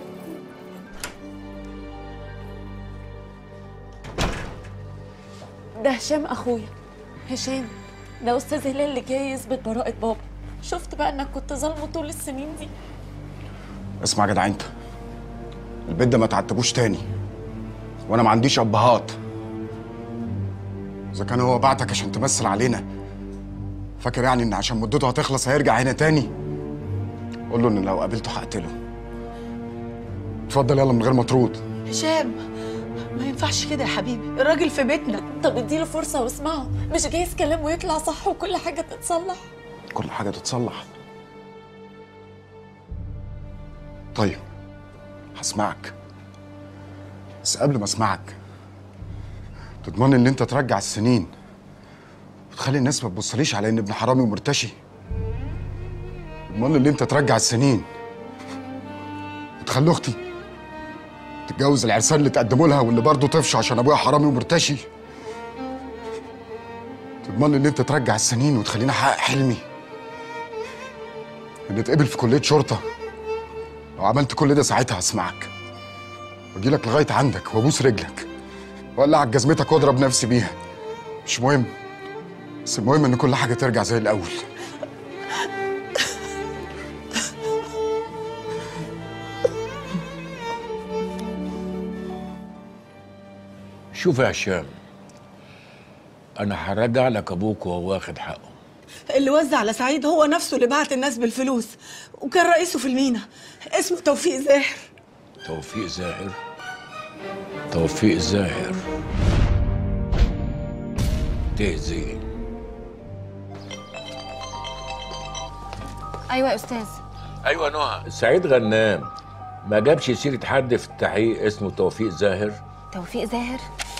ده هشام اخويا هشام ده استاذ هلال اللي جاي يثبت براءة بابا شفت بقى انك كنت ظالمه طول السنين دي اسمع يا جدع انت البيت ده ما تعتبوش تاني وانا ما عنديش ابهات اذا كان هو بعتك عشان تمثل علينا فاكر يعني ان عشان مدته هتخلص هيرجع هنا تاني قول له ان لو قابلته هقتله اتفضل يلا من غير ما ترد هشام ما ينفعش كده يا حبيبي الراجل في بيتنا طب اديله فرصة واسمعه مش جايز كلامه يطلع صح وكل حاجة تتصلح كل حاجه تتصلح طيب هسمعك بس قبل ما اسمعك تضمن ان انت ترجع السنين وتخلي الناس ما تبصليش على ان ابن حرامي ومرتشي تضمن ان انت ترجع السنين وتخلي اختي تتجوز العرسان اللي تقدموا لها واللي برضه طفش عشان ابويا حرامي ومرتشي تضمن ان انت ترجع السنين وتخليني احقق حلمي ان اتقبل في كليه شرطه لو عملت كل ده ساعتها هسمعك واجي لك لغايه عندك وابوس رجلك واقلعك جزمتك واضرب نفسي بيها مش مهم بس المهم ان كل حاجه ترجع زي الاول شوف يا هشام انا هرجع لك ابوك وهو واخد حقه اللي وزع على سعيد هو نفسه اللي بعت الناس بالفلوس وكان رئيسه في المينا اسمه توفيق زاهر توفيق زاهر توفيق زاهر تهزي ايوه يا استاذ ايوه نهى سعيد غنام ما جابش سيره حد في التحقيق اسمه توفيق زاهر توفيق زاهر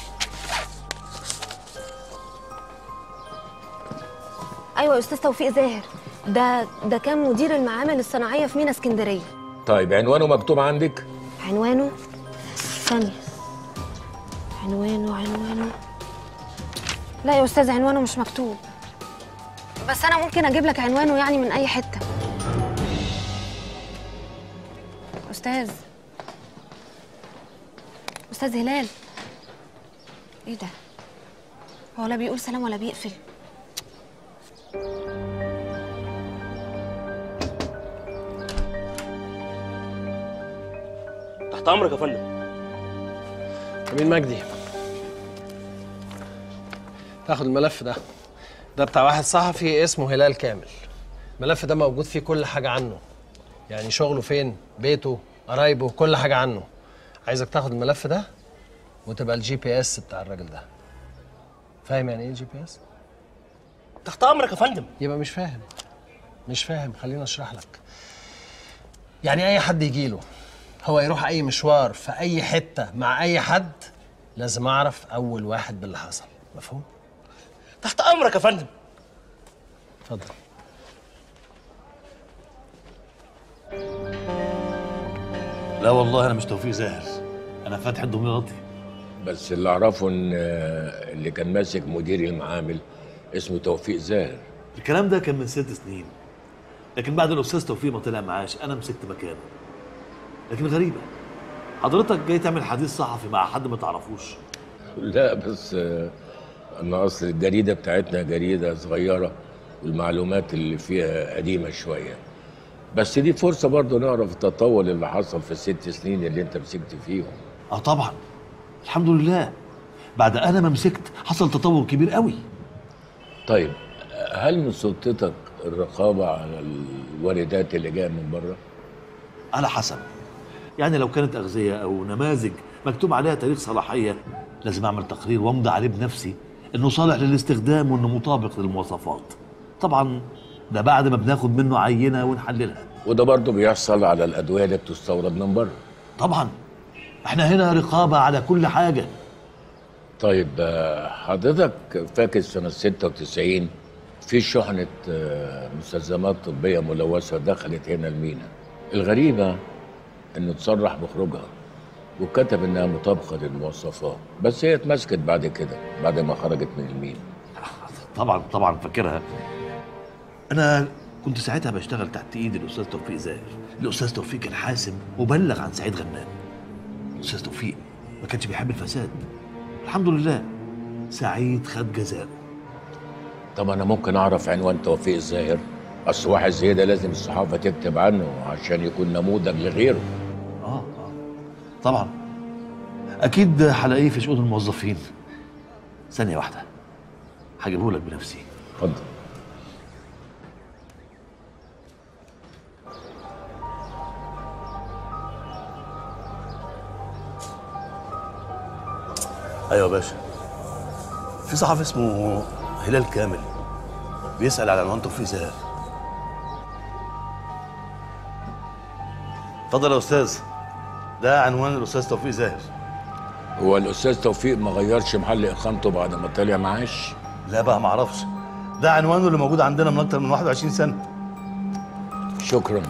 ايوه يا استاذ توفيق زاهر ده ده كان مدير المعامل الصناعيه في مينا اسكندريه طيب عنوانه مكتوب عندك عنوانه ثانيه عنوانه عنوانه لا يا استاذ عنوانه مش مكتوب بس انا ممكن اجيب لك عنوانه يعني من اي حته استاذ استاذ هلال ايه ده هو لا بيقول سلام ولا بيقفل تحت امرك يا فندم أمين مجدي تاخد الملف ده ده بتاع واحد صحفي اسمه هلال كامل الملف ده موجود فيه كل حاجة عنه يعني شغله فين بيته قرايبه كل حاجة عنه عايزك تاخد الملف ده وتبقى الجي بي اس بتاع الراجل ده فاهم يعني ايه جي بي اس؟ تحت امرك يا فندم يبقى مش فاهم مش فاهم خليني اشرح لك يعني اي حد يجيله هو يروح اي مشوار في اي حته مع اي حد لازم اعرف اول واحد باللي حصل مفهوم تحت امرك يا فندم اتفضل لا والله انا مش توفيق زاهر انا فتحي الدمياطي بس اللي اعرفه ان آه، اللي كان ماسك مدير المعامل اسمه توفيق زاهر الكلام ده كان من ست سنين لكن بعد الاستاذ توفيق ما طلع معاش انا مسكت مكانه لكن غريبه حضرتك جاي تعمل حديث صحفي مع حد ما تعرفوش لا بس آه، انا اصل الجريده بتاعتنا جريده صغيره والمعلومات اللي فيها قديمه شويه بس دي فرصه برضو نعرف التطور اللي حصل في الست سنين اللي انت مسكت فيهم اه طبعا الحمد لله بعد انا ما مسكت حصل تطور كبير قوي طيب هل من سلطتك الرقابه على الواردات اللي جايه من بره على حسب يعني لو كانت اغذيه او نماذج مكتوب عليها تاريخ صلاحيه لازم اعمل تقرير وامضي عليه بنفسي انه صالح للاستخدام وانه مطابق للمواصفات طبعا ده بعد ما بناخد منه عينه ونحللها وده برضو بيحصل على الادويه اللي بتستورد من بره طبعا احنا هنا رقابه على كل حاجه طيب آه، حضرتك فاكر سنة 96 في شحنة آه، مستلزمات طبية ملوثة دخلت هنا المينا الغريبة انه تصرح بخروجها وكتب انها مطابقه للمواصفات بس هي اتمسكت بعد كده بعد ما خرجت من المين طبعا طبعا فاكرها انا كنت ساعتها بشتغل تحت ايد الاستاذ توفيق زاهر الاستاذ توفيق كان حاسم وبلغ عن سعيد غنام الاستاذ توفيق ما كانش بيحب الفساد الحمد لله سعيد خد جزاءه طب انا ممكن اعرف عنوان توفيق الزاهر اصل واحد زي ده لازم الصحافه تكتب عنه عشان يكون نموذج لغيره اه اه طبعا اكيد هلاقيه في شؤون الموظفين ثانيه واحده هجيبه لك بنفسي اتفضل ايوه يا باشا في صحفي اسمه هلال كامل بيسأل على عنوان توفيق زاهر اتفضل يا استاذ ده عنوان الاستاذ توفيق زاهر هو الاستاذ توفيق ما غيرش محل اقامته بعد ما طلع معاش لا بقى ما اعرفش ده عنوانه اللي موجود عندنا من اكتر من 21 سنه شكرا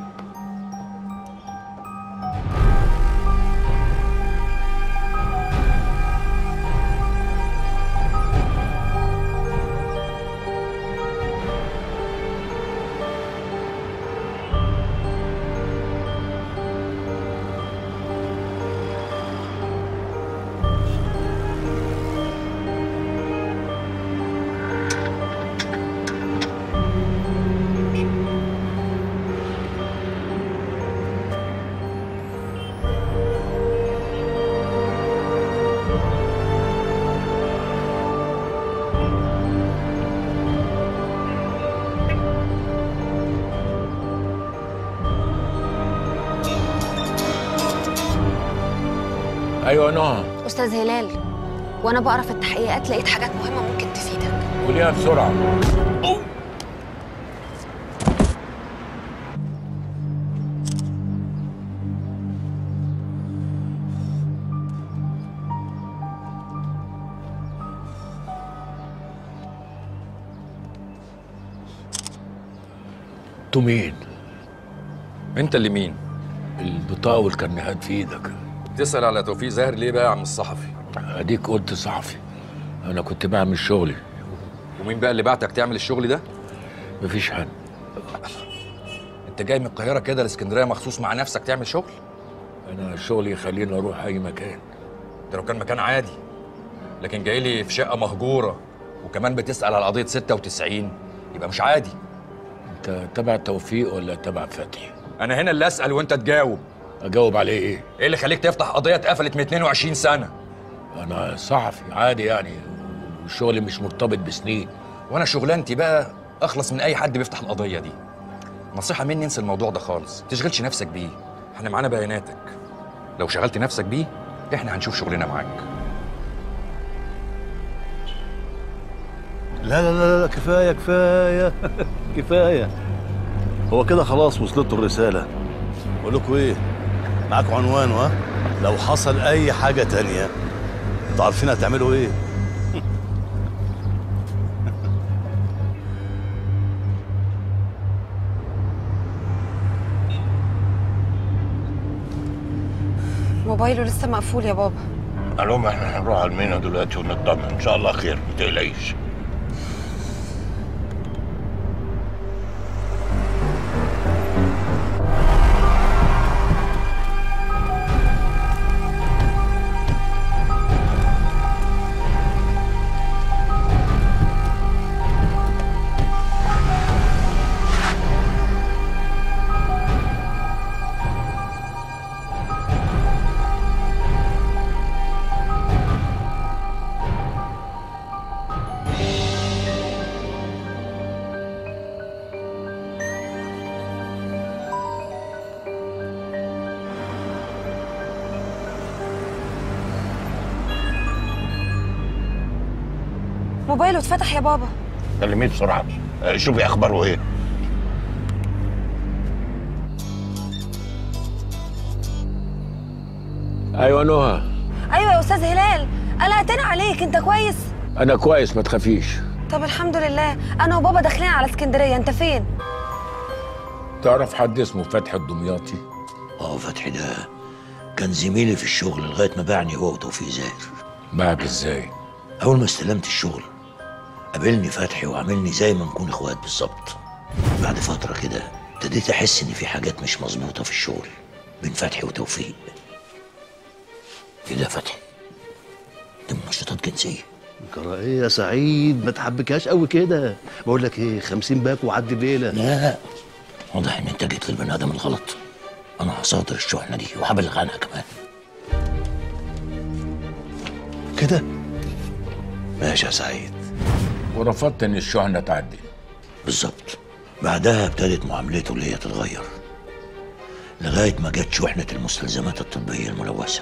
ايوه نهى استاذ هلال وانا بقرا في التحقيقات لقيت حاجات مهمه ممكن تفيدك قوليها بسرعه انتوا مين؟ انت اللي مين؟ البطاقه والكرنيهات في ايدك تسأل على توفيق زاهر ليه بقى يا عم الصحفي؟ اديك قلت صحفي انا كنت بعمل شغلي ومين بقى اللي بعتك تعمل الشغل ده؟ مفيش حد انت جاي من القاهرة كده لاسكندرية مخصوص مع نفسك تعمل شغل؟ انا شغلي يخليني اروح اي مكان ده لو كان مكان عادي لكن جاي لي في شقة مهجورة وكمان بتسأل على قضية 96 يبقى مش عادي انت تبع توفيق ولا تبع فتحي انا هنا اللي اسأل وانت تجاوب اجاوب عليه ايه ايه اللي خليك تفتح قضية اتقفلت من 22 سنة؟ انا صحفي عادي يعني وشغلي مش مرتبط بسنين وانا شغلانتي بقى اخلص من اي حد بيفتح القضيه دي نصيحه مني انسى الموضوع ده خالص ما تشغلش نفسك بيه احنا معانا بياناتك لو شغلت نفسك بيه احنا هنشوف شغلنا معاك لا لا لا لا كفايه كفايه كفايه هو كده خلاص وصلته الرساله بقول لكم ايه معاكم عنوان ها لو حصل اي حاجه تانية انتوا عارفين هتعملوا ايه موبايله لسه مقفول يا بابا الو احنا هنروح على المينا دلوقتي ونطمن ان شاء الله خير ما تقلقيش موبايله اتفتح يا بابا كلميه بسرعه آه، شوفي اخباره ايه ايوه نهى ايوه يا استاذ هلال قلقتنا عليك انت كويس انا كويس ما تخافيش طب الحمد لله انا وبابا داخلين على اسكندريه انت فين تعرف حد اسمه فتحي الدمياطي اه فتحي ده كان زميلي في الشغل لغايه ما باعني هو وتوفيق زاهر باعك ازاي؟ اول ما استلمت الشغل قابلني فتحي وعاملني زي ما نكون اخوات بالظبط بعد فتره كده ابتديت احس ان في حاجات مش مظبوطه في الشغل بين فتحي وتوفيق ايه ده يا فتحي دي منشطات جنسيه جرى ايه يا سعيد ما تحبكهاش قوي كده بقول لك ايه 50 باك وعدي ليله لا واضح ان انت جيت للبني ادم الغلط انا هصادر الشحنه دي وهبلغ عنها كمان كده ماشي يا سعيد ورفضت ان الشحنه تعدي بالظبط بعدها ابتدت معاملته اللي هي تتغير لغايه ما جت شحنه المستلزمات الطبيه الملوثه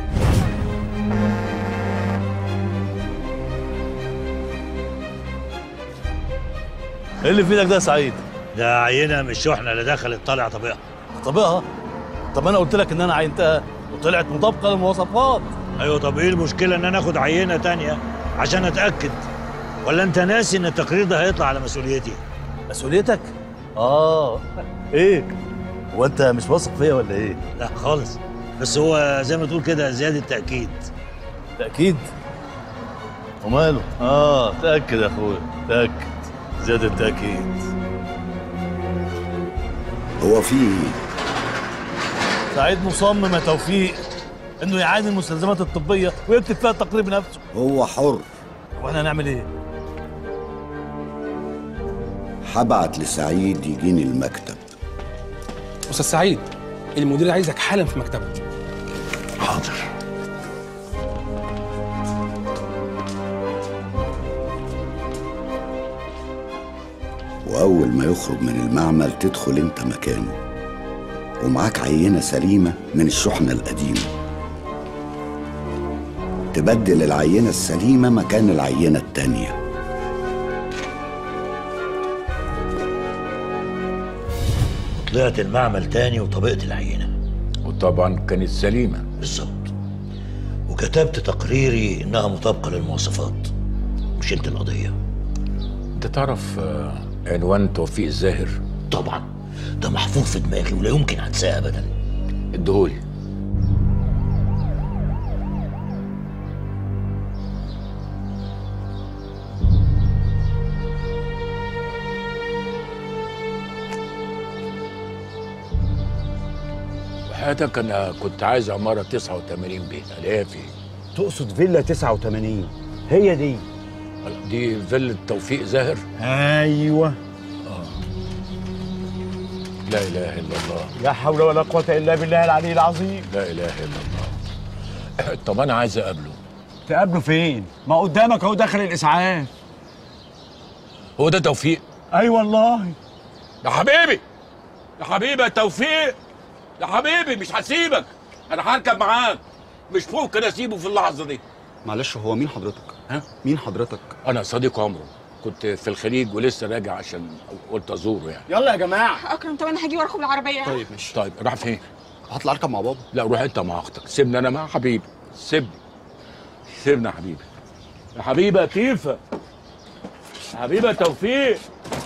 ايه اللي في ايدك ده يا سعيد ده عينه من الشحنه اللي دخلت طالع طبيعها طبقها طب انا قلت لك ان انا عينتها وطلعت مطابقه للمواصفات ايوه طب ايه المشكله ان انا اخد عينه تانية عشان اتاكد ولا انت ناسي ان التقرير ده هيطلع على مسؤوليتي مسؤوليتك اه ايه هو انت مش واثق فيا ولا ايه لا خالص بس هو زي ما تقول كده زياده تاكيد تاكيد وماله اه تاكد يا اخويا تاكد زياده تاكيد هو في ايه سعيد مصمم يا توفيق انه يعاني المستلزمات الطبيه ويكتب فيها التقرير بنفسه هو حر واحنا هنعمل ايه هبعت لسعيد يجيني المكتب استاذ سعيد المدير عايزك حالا في مكتبه حاضر وأول ما يخرج من المعمل تدخل أنت مكانه ومعاك عينة سليمة من الشحنة القديمة تبدل العينة السليمة مكان العينة التانية طلعت المعمل تاني وطبقت العينة وطبعا كانت سليمة بالظبط وكتبت تقريري إنها مطابقة للمواصفات مش انت القضية انت تعرف آه، عنوان توفيق الزاهر طبعا ده محفوظ في دماغي ولا يمكن انساه ابدا اديهولي وحياتك انا كنت عايز عماره 89 بيت الاقيها فين؟ تقصد فيلا 89 هي دي دي فيلا توفيق زاهر؟ ايوه لا اله الا الله لا حول ولا قوة الا بالله العلي العظيم لا اله الا الله طب انا عايز اقابله تقابله فين؟ ما قدامك اهو داخل الاسعاف هو ده توفيق اي والله يا حبيبي يا حبيبي يا توفيق يا حبيبي مش هسيبك انا هركب معاك مش ممكن اسيبه في اللحظه دي معلش هو مين حضرتك؟ ها؟ مين حضرتك؟ انا صديق عمره كنت في الخليج ولسه راجع عشان قلت ازوره يعني يلا يا جماعة اكرم طب انا هاجي واركب العربيه طيب ماشي طيب راح فين؟ هطلع اركب مع بابا لا روح انت مع اختك سيبني انا مع حبيبي سيبني سيبني يا حبيبي يا حبيبي يا تيفا يا حبيبي يا توفيق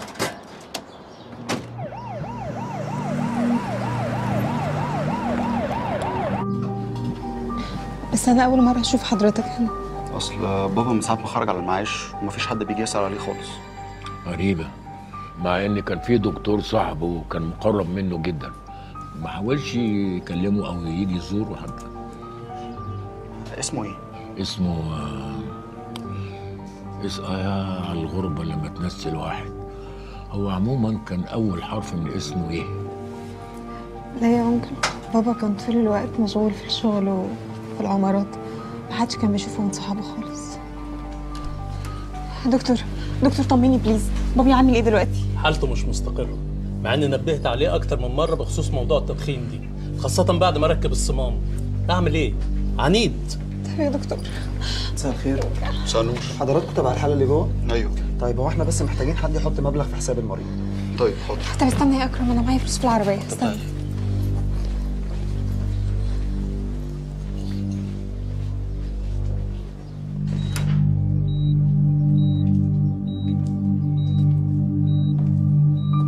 بس انا اول مره اشوف حضرتك هنا اصل بابا من ساعة ما خرج على المعاش ومفيش حد بيجي يسأل عليه خالص غريبة مع ان كان في دكتور صاحبه كان مقرب منه جدا ما حاولش يكلمه او يجي يزوره حتى اسمه ايه؟ اسمه آه، اس آه على الغربة لما تنسي الواحد هو عموما كان أول حرف من اسمه إيه؟ لا يا انكل بابا كان طول الوقت مشغول في الشغل وفي العمارات محدش كان بيشوفه من صحابه خالص دكتور دكتور طمني بليز بابي عامل ايه دلوقتي حالته مش مستقرة مع اني نبهت عليه اكتر من مرة بخصوص موضوع التدخين دي خاصة بعد ما ركب الصمام اعمل ايه؟ عنيد طيب يا دكتور مساء الخير مساء النور حضراتكم تبع الحاله اللي جوه ايوه طيب هو احنا بس محتاجين حد يحط مبلغ في حساب المريض طيب حاضر طب استنى يا اكرم انا معايا فلوس في العربيه استنى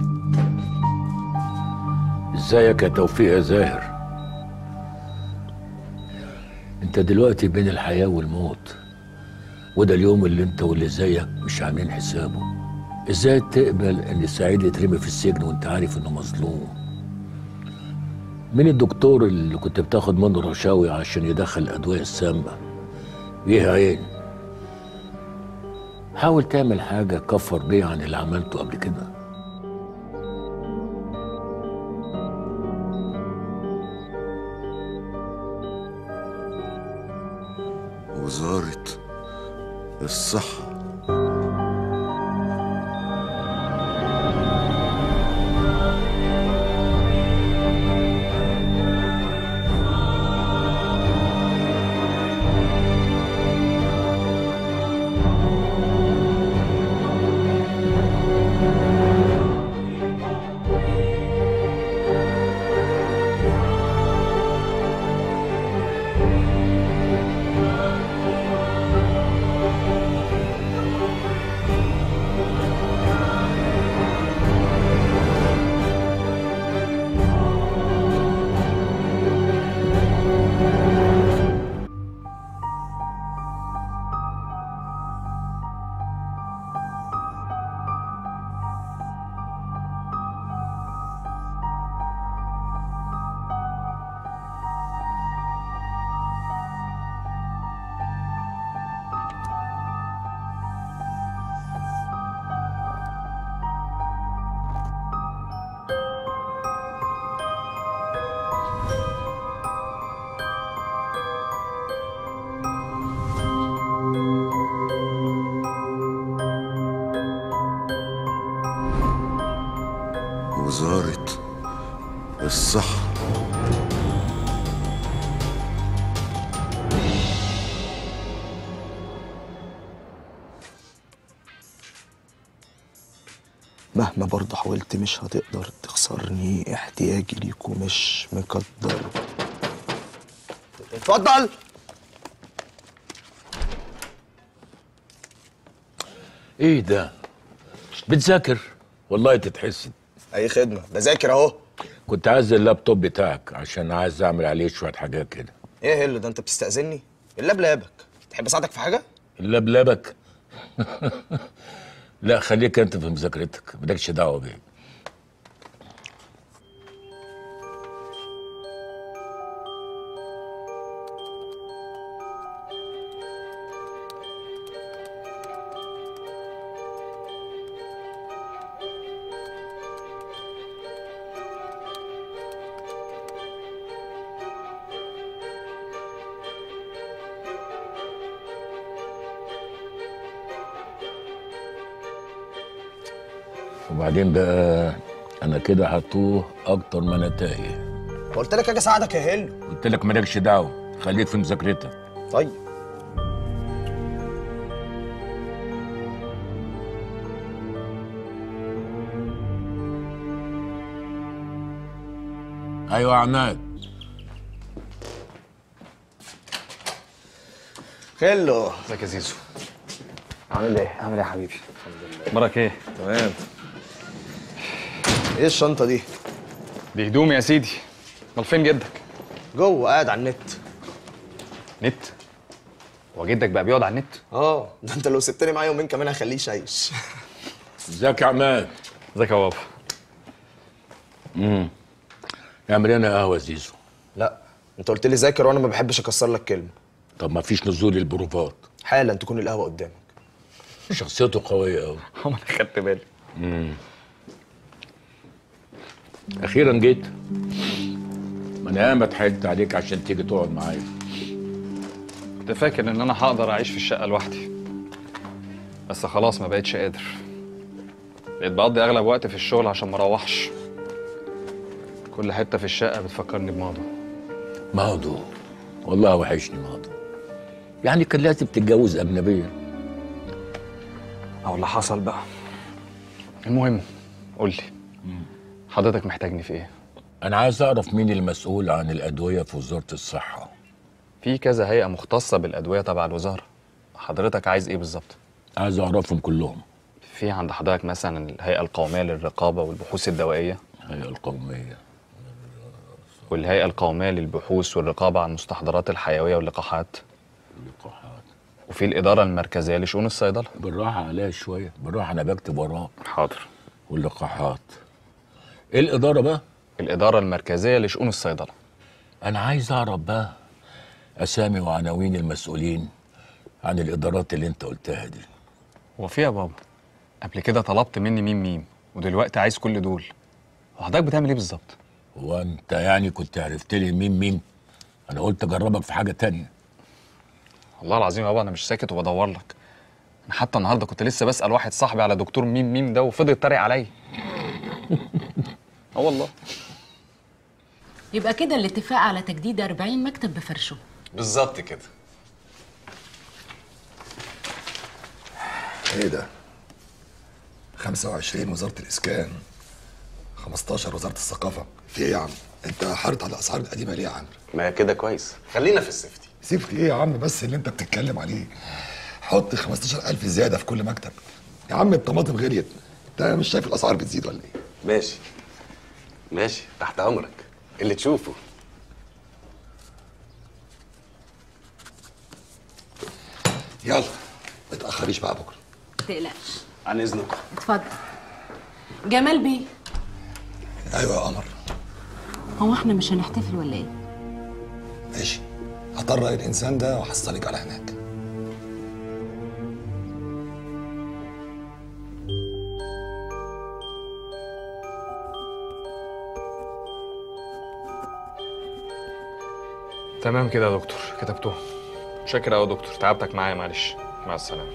ازيك يا توفيق يا زاهر انت دلوقتي بين الحياة والموت وده اليوم اللي انت واللي زيك مش عاملين حسابه ازاي تقبل ان سعيد يترمي في السجن وانت عارف انه مظلوم مين الدكتور اللي كنت بتاخد منه رشاوي عشان يدخل الادوية السامة ليه عين حاول تعمل حاجة كفر بيها عن اللي عملته قبل كده وزارة الصحة وزارة الصحة مهما برضه حاولت مش هتقدر تخسرني احتياجي ليكوا مش مقدر اتفضل ايه ده بتذاكر والله تتحسن اي خدمه بذاكر اهو كنت عايز اللابتوب بتاعك عشان عايز اعمل عليه شويه حاجات كده ايه يا هلو ده انت بتستأذني اللاب لابك تحب اساعدك في حاجه اللبلبك لا خليك انت في مذاكرتك مالكش دعوه بيه وبعدين بقى انا كده هتوه اكتر ما انا تايه قلت لك اجي اساعدك يا هلو قلت لك مالكش دعوه خليك في مذاكرتك طيب ايوه يا عماد هلو ازيك يا زيزو عامل ايه عامل ايه يا حبيبي اخبارك ايه تمام ايه الشنطه دي دي هدومي يا سيدي امال فين جدك جوه قاعد على النت نت هو جدك بقى بيقعد على النت اه ده انت لو سبتني معايا يومين كمان هخليه يشيش ازيك يا عماد ازيك يا بابا امم اعمل انا قهوه زيزو لا انت قلت لي ذاكر وانا ما بحبش اكسر لك كلمه طب ما فيش نزول البروفات حالا تكون القهوه قدامك شخصيته قويه قوي انا خدت بالي امم اخيرا جيت ما انا ياما اتحايلت عليك عشان تيجي تقعد معايا كنت فاكر ان انا هقدر اعيش في الشقه لوحدي بس خلاص ما بقتش قادر بقيت بقضي اغلب وقت في الشغل عشان ما اروحش كل حته في الشقه بتفكرني بماضي ماضو والله وحشني ماضو يعني كان لازم تتجوز اجنبيه او اللي حصل بقى المهم قول لي حضرتك محتاجني في ايه انا عايز اعرف مين المسؤول عن الادويه في وزاره الصحه في كذا هيئه مختصه بالادويه تبع الوزاره حضرتك عايز ايه بالظبط عايز اعرفهم كلهم في عند حضرتك مثلا الهيئه القوميه للرقابه والبحوث الدوائيه الهيئه القوميه والهيئة القومية للبحوث والرقابة على المستحضرات الحيوية واللقاحات اللقاحات وفي الإدارة المركزية لشؤون الصيدلة بالراحة عليا شوية بالراحة أنا بكتب وراك حاضر واللقاحات إيه الإدارة بقى؟ الإدارة المركزية لشؤون الصيدلة أنا عايز أعرف بقى أسامي وعناوين المسؤولين عن الإدارات اللي أنت قلتها دي هو في يا بابا قبل كده طلبت مني ميم ميم ودلوقتي عايز كل دول هو حضرتك بتعمل ايه بالظبط؟ هو أنت يعني كنت عرفت لي مين مين؟ أنا قلت أجربك في حاجة تانية والله العظيم يا بابا انا مش ساكت وبدور لك انا حتى النهارده كنت لسه بسال واحد صاحبي على دكتور ميم ميم ده وفضل يتريق عليا اه والله يبقى كده الاتفاق على تجديد 40 مكتب بفرشه بالظبط كده ايه ده 25 وزارة الإسكان 15 وزارة الثقافة في ايه يا عم؟ انت حارت على الأسعار القديمة ليه يا عم؟ ما كده كويس خلينا في السيفتي سيفتي ايه يا عم بس اللي انت بتتكلم عليه حط 15000 زيادة في كل مكتب يا عم الطماطم غليت انت مش شايف الأسعار بتزيد ولا ايه؟ ماشي ماشي تحت امرك اللي تشوفه يلا ما تأخريش بقى بكرة تقلقش عن اذنك اتفضل جمال بيه ايوه يا قمر هو احنا مش هنحتفل ولا ايه؟ ماشي هطرق الإنسان ده وهحصلك على هناك تمام كده يا دكتور كتبتوه شاكر قوي يا دكتور تعبتك معايا معلش مع السلامه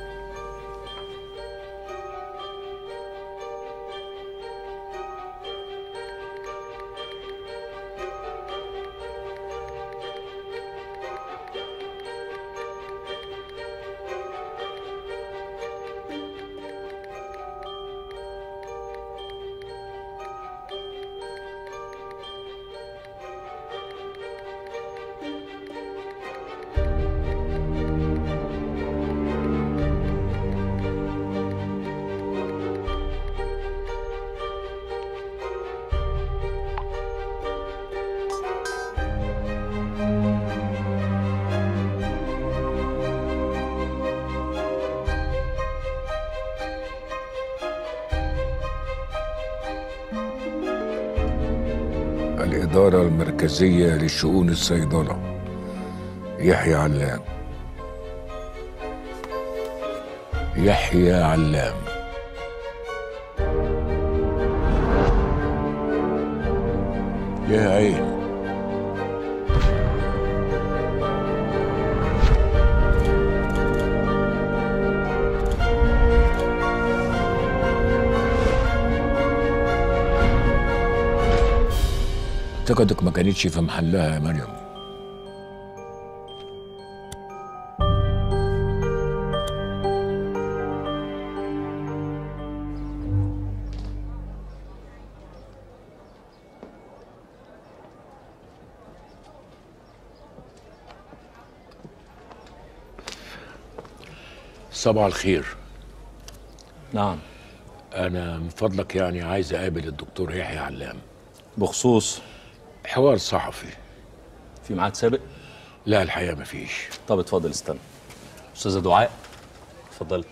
الإدارة المركزية لشؤون الصيدلة يحيى علام يحيى علام يا عين اعتقدك ما كانتش في محلها يا مريم صباح الخير نعم أنا من فضلك يعني عايز أقابل الدكتور يحيى علام بخصوص حوار صحفي في ميعاد سابق لا الحقيقة مفيش طب اتفضل استنى استاذه دعاء اتفضلي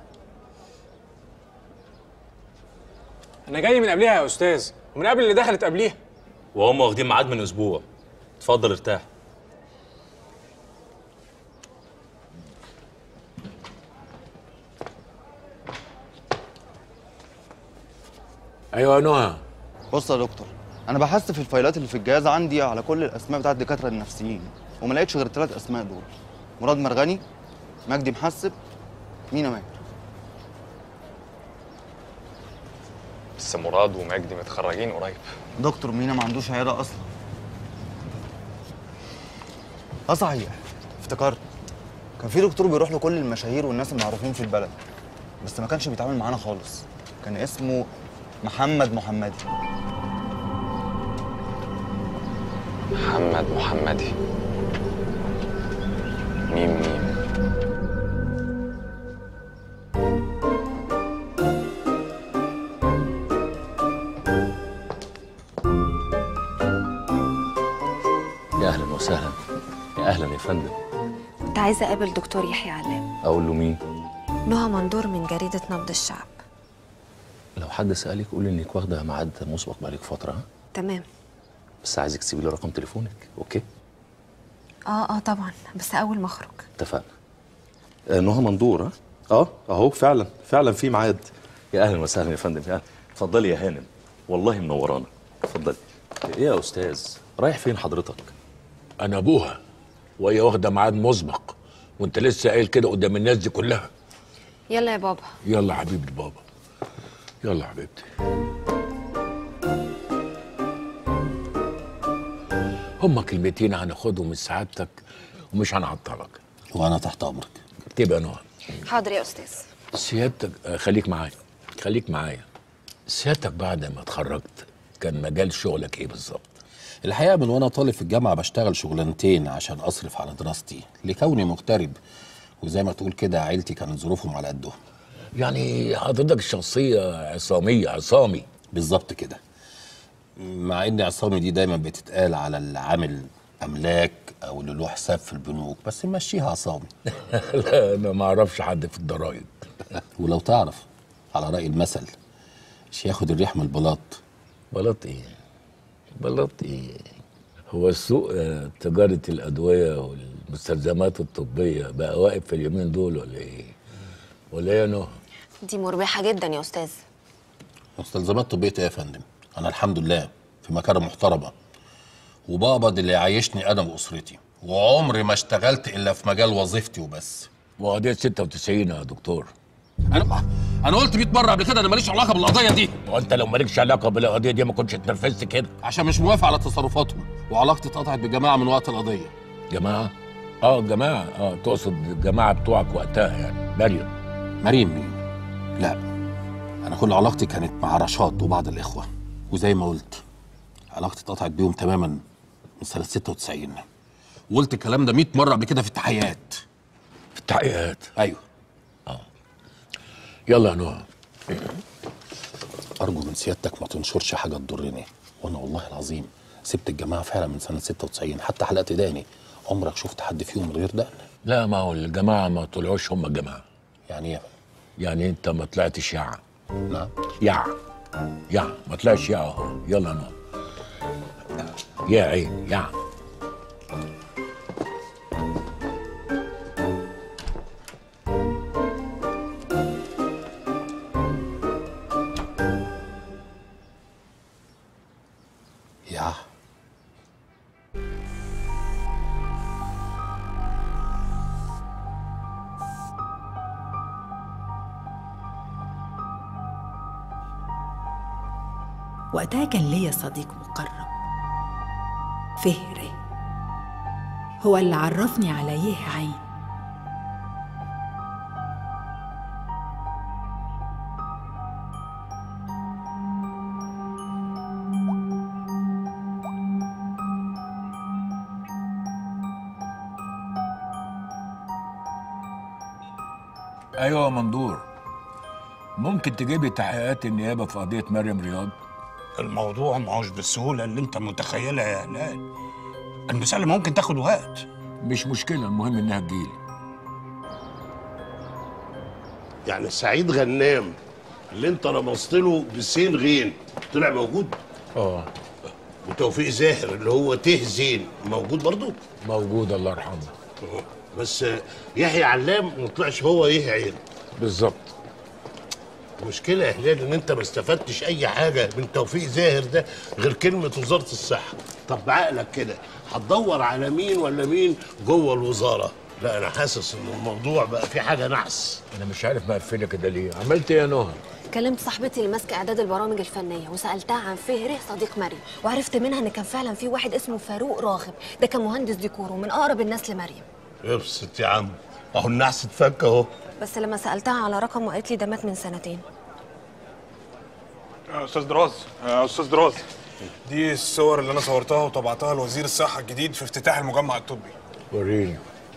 انا جاي من قبلها يا استاذ ومن قبل اللي دخلت قبليها وهم واخدين ميعاد من اسبوع اتفضل ارتاح ايوه يا نهى بص يا دكتور انا بحثت في الفايلات اللي في الجهاز عندي على كل الاسماء بتاعت الدكاتره النفسيين وما لقيتش غير الثلاث اسماء دول مراد مرغني مجدي محسب مينا ماهر بس مراد ومجدي متخرجين قريب دكتور مينا ما عندوش عياده اصلا اه صحيح افتكرت كان في دكتور بيروح لكل المشاهير والناس المعروفين في البلد بس ما كانش بيتعامل معانا خالص كان اسمه محمد محمدي محمد محمدي ميم ميم اهلا يا فندم كنت عايزه اقابل دكتور يحيى علام اقول له مين نهى مندور من جريده نبض الشعب لو حد سالك قول انك واخده ميعاد مسبق بقالك فتره ها تمام بس عايزك تسيبي لي رقم تليفونك اوكي اه اه طبعا بس اول ما اخرج اتفقنا آه، نهى مندور ها؟ اه اهو فعلا فعلا في ميعاد يا اهلا وسهلا يا فندم يا أهلا. اتفضلي يا هانم والله منورانا اتفضلي ايه يا استاذ رايح فين حضرتك انا ابوها وهي واخده ميعاد مسبق وانت لسه قايل كده قدام الناس دي كلها يلا يا بابا يلا يا حبيبي بابا يلا يا حبيبتي هما كلمتين هناخدهم من سعادتك ومش هنعطلك وانا تحت امرك تبقى نهى حاضر يا استاذ سيادتك آه، خليك معايا خليك معايا سيادتك بعد ما اتخرجت كان مجال شغلك ايه بالظبط الحقيقه من وانا طالب في الجامعه بشتغل شغلانتين عشان اصرف على دراستي لكوني مغترب وزي ما تقول كده عيلتي كانت ظروفهم على قدهم يعني حضرتك الشخصيه عصاميه عصامي بالظبط كده مع ان عصامي دي دايما بتتقال على اللي عامل املاك او اللي له حساب في البنوك بس مشيها عصامي لا انا ما اعرفش حد في الضرايب ولو تعرف على راي المثل مش ياخد الريح من البلاط بلاط ايه بلاط ايه هو السوق آه، تجارة الأدوية والمستلزمات الطبية بقى واقف في اليومين دول ولا إيه؟ ولا إيه يا نهى؟ دي مربحه جدا يا استاذ مستلزمات طبيه ايه يا فندم انا الحمد لله في مكانه محترمه وبقبض اللي يعيشني انا واسرتي وعمري ما اشتغلت الا في مجال وظيفتي وبس وقضية 96 يا دكتور انا انا قلت 100 مره قبل كده انا ماليش علاقه بالقضيه دي وانت لو مالكش علاقه بالقضيه دي ما كنتش اتنرفزت كده عشان مش موافق على تصرفاتهم وعلاقتي اتقطعت بجماعه من وقت القضيه جماعه اه جماعه اه تقصد الجماعه بتوعك وقتها يعني مريم مريم مين لا انا كل علاقتي كانت مع رشاد وبعض الاخوه وزي ما قلت علاقتي اتقطعت بيهم تماما من سنه 96 وقلت الكلام ده 100 مره قبل كده في التحقيقات في التحقيقات ايوه يلا يا نهى ارجو من سيادتك ما تنشرش حاجه تضرني وانا والله العظيم سبت الجماعه فعلا من سنه 96 حتى حلقت داني عمرك شفت حد فيهم من غير دقن لا ما هو الجماعه ما طلعوش هم الجماعه يعني ايه يعني انت ما طلعتش يع نعم يع يع ما طلعش يع اهو يلا يا نهى يا عين يع يا وقتها كان ليا صديق مقرب فهري هو اللي عرفني على يه عين ايوه يا مندور ممكن تجيب لي تحقيقات النيابه في قضيه مريم رياض الموضوع ما هوش بالسهولة اللي انت متخيلها يا هلال المسألة ممكن تاخد وقت مش مشكله المهم انها تجيلي يعني سعيد غنام اللي انت رمزت له بسين غين طلع موجود اه وتوفيق زاهر اللي هو ته زين موجود برضو موجود الله يرحمه بس يحيى علام ما طلعش هو يه عين بالظبط المشكلة يا هلال ان انت ما استفدتش اي حاجة من توفيق زاهر ده غير كلمة وزارة الصحة طب بعقلك كده هتدور على مين ولا مين جوه الوزارة لا انا حاسس ان الموضوع بقى فيه حاجة نحس انا مش عارف مقفله كده ليه عملت ايه يا نهى كلمت صاحبتي اللي ماسكه اعداد البرامج الفنيه وسالتها عن فهري صديق مريم وعرفت منها ان كان فعلا في واحد اسمه فاروق راغب ده كان مهندس ديكور ومن اقرب الناس لمريم ابسط يا عم اهو النحس اتفك اهو بس لما سالتها على رقمه قالت لي ده مات من سنتين يا استاذ دراز يا استاذ دراز دي الصور اللي انا صورتها وطبعتها لوزير الصحه الجديد في افتتاح المجمع الطبي وريني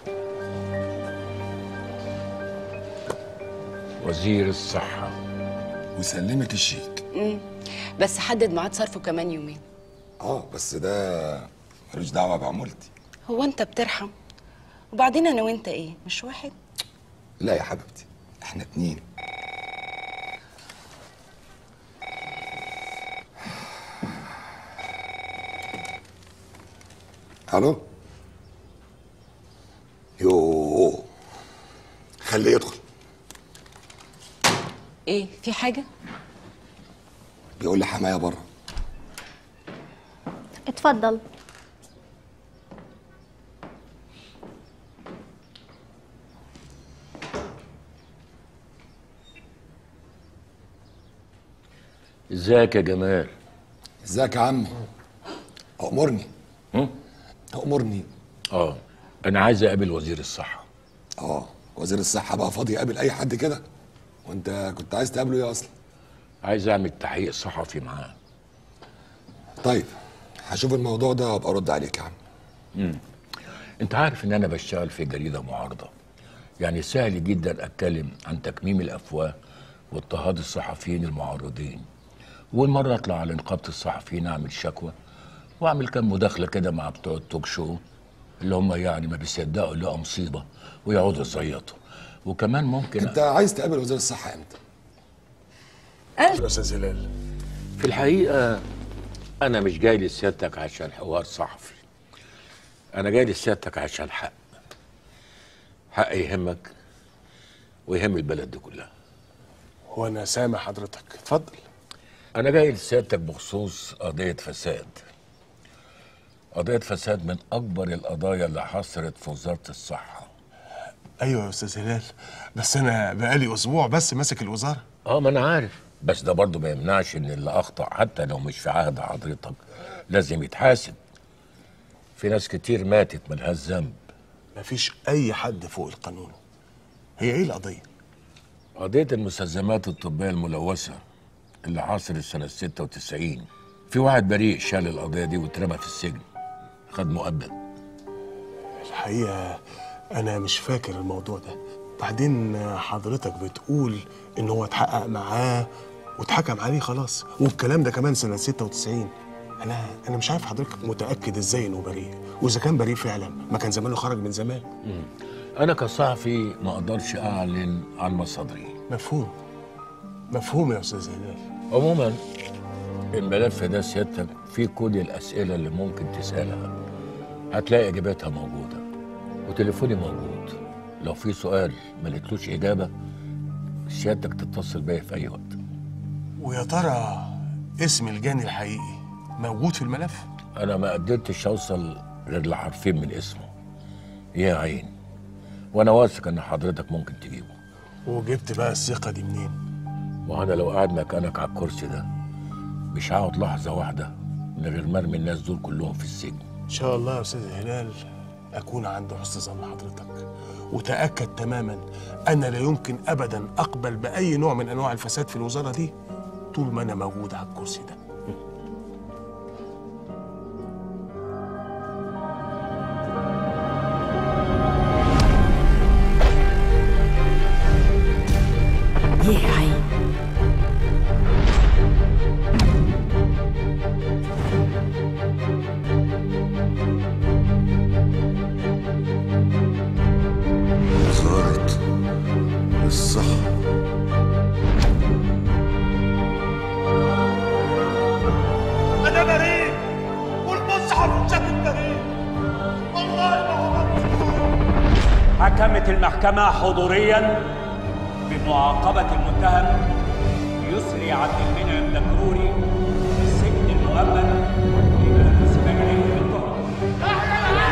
وزير الصحه وسلمت الشيك مم. بس حدد ميعاد صرفه كمان يومين اه بس ده ملوش دعوه بعمولتي هو انت بترحم وبعدين انا وانت ايه مش واحد لا يا حبيبتي احنا اتنين الو يوه خليه يدخل ايه في حاجه بيقول لي حمايه بره اتفضل ازيك يا جمال ازيك يا عمي امرني امرني اه انا عايز اقابل وزير الصحه اه وزير الصحه بقى فاضي يقابل اي حد كده وانت كنت عايز تقابله ايه اصلا عايز اعمل تحقيق صحفي معاه طيب هشوف الموضوع ده وابقى ارد عليك يا عم امم انت عارف ان انا بشتغل في جريده معارضه يعني سهل جدا اتكلم عن تكميم الافواه واضطهاد الصحفيين المعارضين والمره اطلع على نقابه الصحفيين اعمل شكوى واعمل كام مداخله كده مع بتوع التوك شو اللي هم يعني ما بيصدقوا لقوا مصيبه ويقعدوا يصيطوا وكمان ممكن انت عايز تقابل وزير الصحه امتى يا استاذ هلال في الحقيقه انا مش جاي لسيادتك عشان حوار صحفي انا جاي لسيادتك عشان حق حق يهمك ويهم البلد دي كلها وانا سامع حضرتك اتفضل انا جاي لسيادتك بخصوص قضيه فساد قضيه فساد من اكبر القضايا اللي حصلت في وزاره الصحه ايوه يا استاذ هلال بس انا بقالي اسبوع بس ماسك الوزاره اه ما انا عارف بس ده برضه ما يمنعش ان اللي اخطا حتى لو مش في عهد حضرتك لازم يتحاسب في ناس كتير ماتت ملهاش ذنب مفيش اي حد فوق القانون هي ايه القضيه قضيه المستلزمات الطبيه الملوثه اللي حصلت سنه 96 في واحد بريء شال القضيه دي واترمى في السجن خد مؤبد الحقيقه انا مش فاكر الموضوع ده بعدين حضرتك بتقول ان هو اتحقق معاه واتحكم عليه خلاص والكلام ده كمان سنه 96 انا انا مش عارف حضرتك متاكد ازاي انه بريء واذا كان بريء فعلا ما كان زمانه خرج من زمان مم. انا كصحفي ما اقدرش اعلن عن مصادري مفهوم مفهوم يا استاذ هلال عموما الملف ده سيادتك فيه كل الاسئله اللي ممكن تسالها هتلاقي اجاباتها موجوده وتليفوني موجود لو في سؤال ما لقيتلوش اجابه سيادتك تتصل بيا في اي وقت ويا ترى اسم الجاني الحقيقي موجود في الملف انا ما قدرتش اوصل غير لحرفين من اسمه يا عين وانا واثق ان حضرتك ممكن تجيبه وجبت بقى الثقه دي منين وانا لو قاعد مكانك على الكرسي ده مش هقعد لحظه واحده من غير ما ارمي الناس دول كلهم في السجن ان شاء الله يا استاذ هلال اكون عند حسن ظن حضرتك وتاكد تماما انا لا يمكن ابدا اقبل باي نوع من انواع الفساد في الوزاره دي طول ما انا موجود على الكرسي ده يا عين وزارة الصحة انا بريء والمصحف شكل بريء والله ما هو حكمت المحكمة حضوريا بمعاقبة المتهم يسري عبد المنعم دكروري بالسجن المؤبد لما نسب إليه بالتهم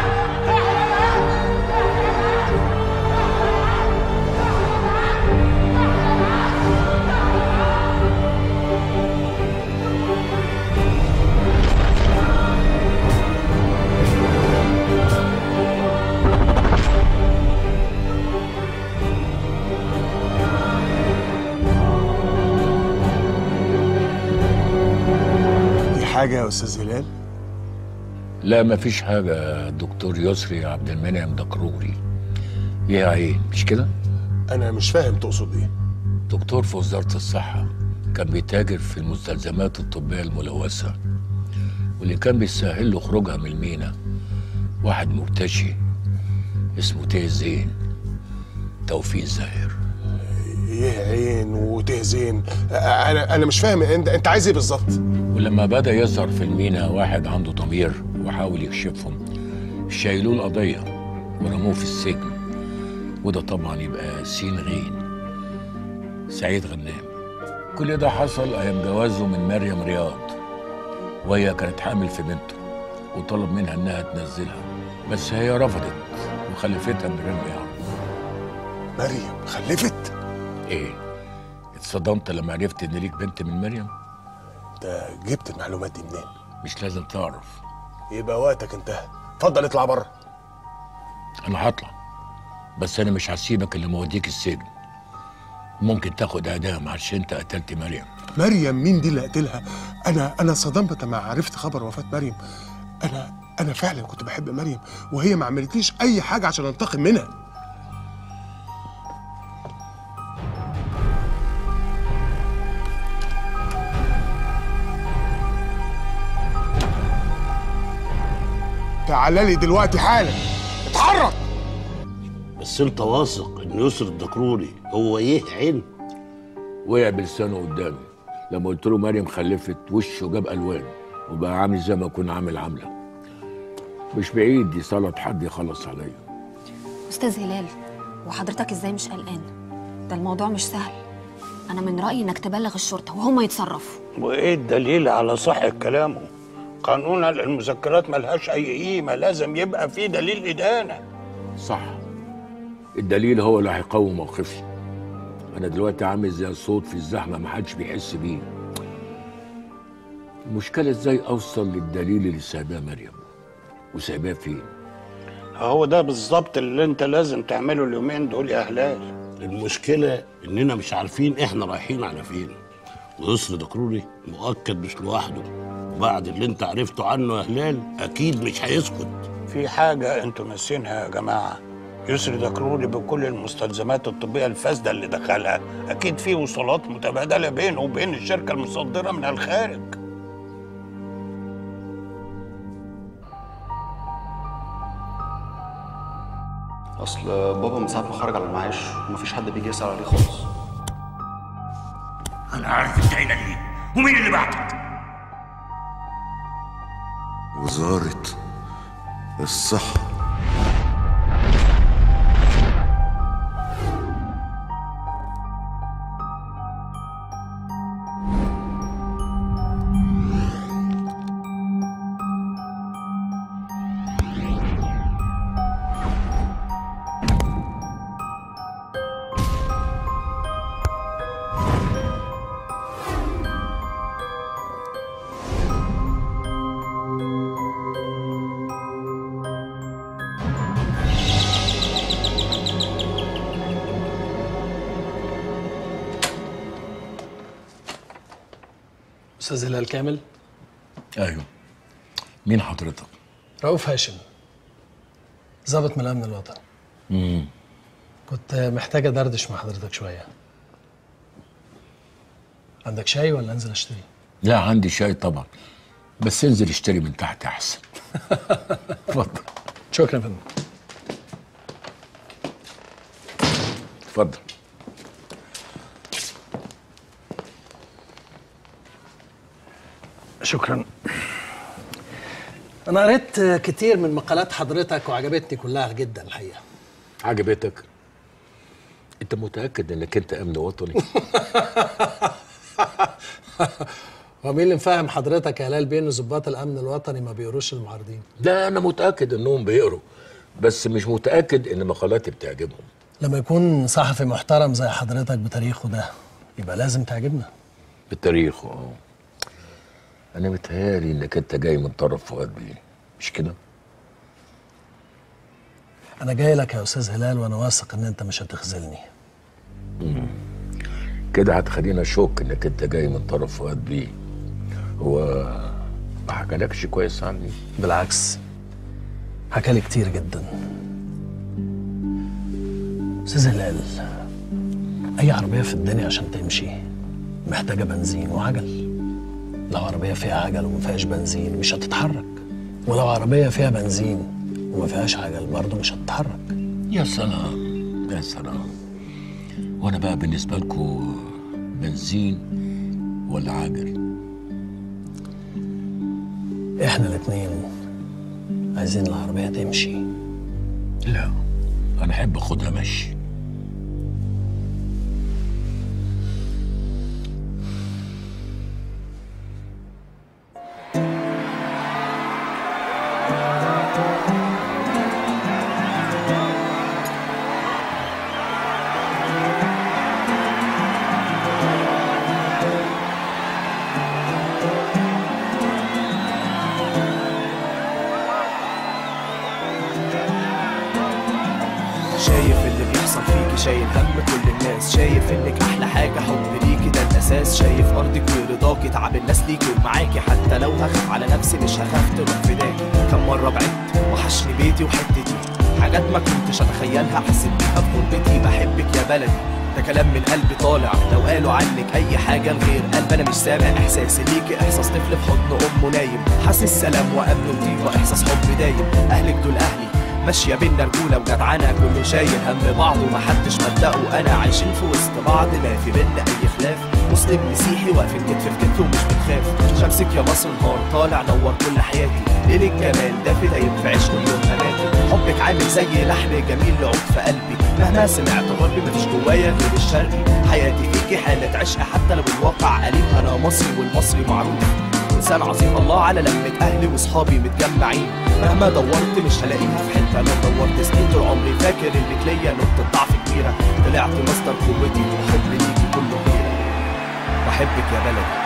في حاجه يا استاذ هلال لا مفيش حاجه دكتور يسري عبد المنعم دكروري يا عين مش كده انا مش فاهم تقصد ايه دكتور في وزاره الصحه كان بيتاجر في المستلزمات الطبيه الملوثه واللي كان بيسهل له خروجها من المينا واحد مرتشي اسمه تيه زين توفيق زاهر ايه عين وته زين انا انا مش فاهم انت انت عايز ايه بالظبط ولما بدا يظهر في المينا واحد عنده ضمير وحاول يكشفهم شايلوه القضيه ورموه في السجن وده طبعا يبقى سين غين سعيد غنام كل ده حصل ايام جوازه من مريم رياض وهي كانت حامل في بنته وطلب منها انها تنزلها بس هي رفضت وخلفتها من غير ما يعرف مريم خلفت ايه اتصدمت لما عرفت ان ليك بنت من مريم انت جبت المعلومات دي منين مش لازم تعرف يبقى وقتك انتهى اتفضل اطلع بره انا هطلع بس انا مش هسيبك الا موديك السجن ممكن تاخد اعدام عشان انت قتلت مريم مريم مين دي اللي قتلها انا انا صدمت لما عرفت خبر وفاه مريم انا انا فعلا كنت بحب مريم وهي ما عملتليش اي حاجه عشان انتقم منها تعالى لي دلوقتي حالا اتحرك بس انت واثق ان يسر الدكروري هو ايه عين وقع بلسانه قدامي لما قلت له مريم خلفت وشه جاب الوان وبقى عامل زي ما اكون عامل عامله مش بعيد يسلط حد يخلص عليا استاذ هلال وحضرتك ازاي مش قلقان ده الموضوع مش سهل انا من رايي انك تبلغ الشرطه وهم يتصرفوا وايه الدليل على صحة كلامه قانونا المذكرات ملهاش اي قيمه لازم يبقى في دليل ادانه صح الدليل هو اللي هيقوم موقفي انا دلوقتي عامل زي الصوت في الزحمه محدش بيحس بيه المشكله ازاي اوصل للدليل اللي سايباه مريم وسايباه فين هو ده بالظبط اللي انت لازم تعمله اليومين دول يا هلال المشكلة إننا مش عارفين إحنا رايحين على فين ويسر دكروري مؤكد مش لوحده وبعد اللي أنت عرفته عنه يا هلال أكيد مش هيسكت في حاجه انتوا ناسينها يا جماعه يسري دكروري بكل المستلزمات الطبيه الفاسده اللي دخلها اكيد في وصولات متبادله بينه وبين الشركه المصدره من الخارج اصل بابا من ساعه ما خرج على المعاش ومفيش حد بيجي يسال عليه خالص انا عارف انت هنا ليه ومين اللي بعتك وزارة الصحة استاذ هلال كامل ايوه مين حضرتك رؤوف هاشم ضابط من الامن الوطني امم كنت محتاج ادردش مع حضرتك شويه عندك شاي ولا انزل اشتري لا عندي شاي طبعا بس انزل اشتري من تحت احسن اتفضل شكرا يا فندم اتفضل شكرا انا قريت كتير من مقالات حضرتك وعجبتني كلها جدا الحقيقه عجبتك انت متاكد انك انت امن وطني هو مين اللي مفهم حضرتك يا هلال بان ضباط الامن الوطني ما بيقروش المعارضين لا انا متاكد انهم بيقروا بس مش متاكد ان مقالاتي بتعجبهم لما يكون صحفي محترم زي حضرتك بتاريخه ده يبقى لازم تعجبنا بالتاريخ اه انا متهيالي انك انت جاي من طرف فؤاد بيه مش كده انا جاي لك يا استاذ هلال وانا واثق ان انت مش هتخذلني مم. كده هتخلينا اشك انك انت جاي من طرف فؤاد بيه هو ما حكالكش كويس عني بالعكس حكالي كتير جدا استاذ هلال اي عربيه في الدنيا عشان تمشي محتاجه بنزين وعجل لو عربيه فيها عجل وما فيهاش بنزين مش هتتحرك ولو عربيه فيها بنزين وما فيهاش عجل برضه مش هتتحرك يا سلام يا سلام وانا بقى بالنسبه لكم بنزين ولا عجل احنا الاتنين عايزين العربية تمشي لا انا احب اخدها مشي شايف اللي بيحصل فيكي شايل هم كل الناس شايف انك احلى حاجه حب ليكي ده الاساس شايف ارضك ورضاكي تعب الناس ليكي ومعاكي حتى لو هخاف على نفسي مش هخاف تروح فداكي كم مره بعدت وحشني بيتي وحتتي حاجات ما كنتش اتخيلها حسيت بيها في غربتي بحبك يا بلدي ده كلام من قلبي طالع لو قالوا عنك اي حاجه لغير قلب انا مش سامع احساسي ليكي احساس طفل في حضن امه نايم حاسس سلام وامن وطيبه احساس حب دايم اهلك دول اهلي ماشيه بينا رجوله وجدعانه كله شايل هم بعض ومحدش مبدأه انا عايشين في وسط بعض ما في بينا اي خلاف مسلم مسيحي واقفين كتف في كتف ومش بنخاف شمسك يا مصر نهار طالع نور كل حياتي ليل الجمال ده في دايم في عيش كل يوم اماكن حبك عامل زي لحن جميل يعود في قلبي مهما سمعت غربي مفيش جوايا غير الشرقي حياتي فيكي حالة عشق حتى لو الواقع أليم أنا مصري والمصري معروف انسان عظيم الله على لمة اهلي واصحابي متجمعين مهما دورت مش هلاقيها في حته لو دورت سنين طول عمري فاكر انك ليا نقطه ضعف كبيره طلعت مصدر قوتي وحب ليكي كله غيره بحبك يا بلدي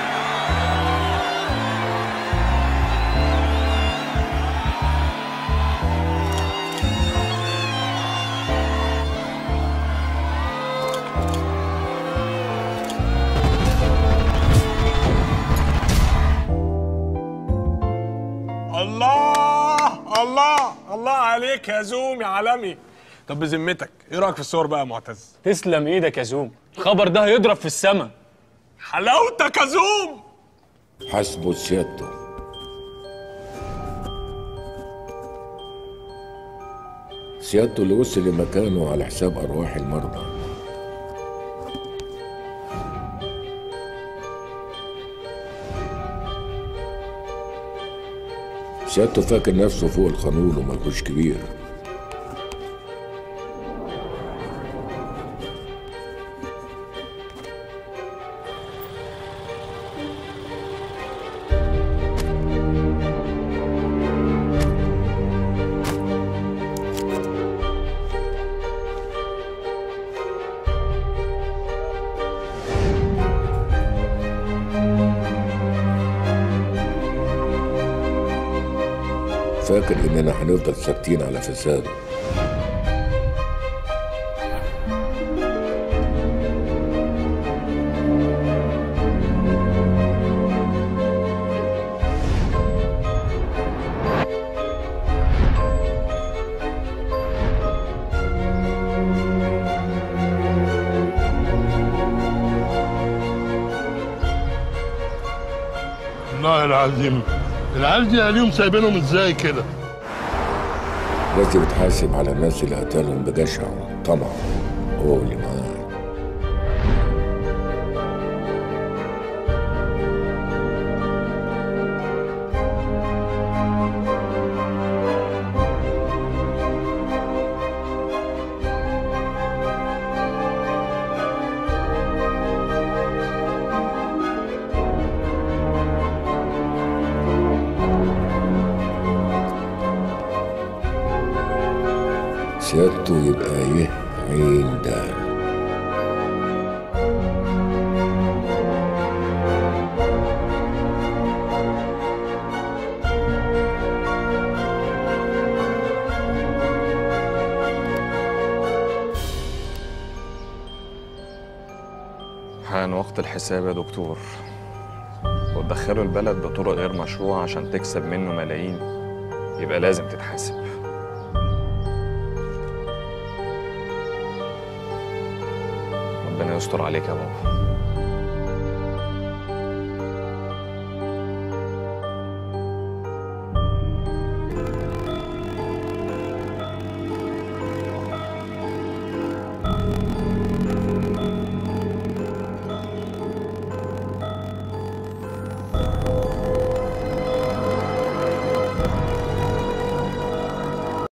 الله الله الله عليك يا زوم يا عالمي طب بذمتك ايه رايك في الصور بقى يا معتز تسلم ايدك يا زوم الخبر ده هيضرب في السما حلاوتك يا زوم حسبه سيادته سيادته اللي وصل لمكانه على حساب أرواح المرضى سيادته فاكر نفسه فوق القانون وملهوش كبير فاكر إننا هنفضل ثابتين على فساده والله العظيم العيال دي عليهم سايبينهم ازاي كده لازم يتحاسب على الناس اللي قتلهم بجشع وطمع هو اللي معاه سيادته يبقى يه عين دار حان وقت الحساب يا دكتور وتدخلوا البلد بطرق غير مشروعة عشان تكسب منه ملايين يبقى لازم تتحاسب ربنا يستر عليك يا بابا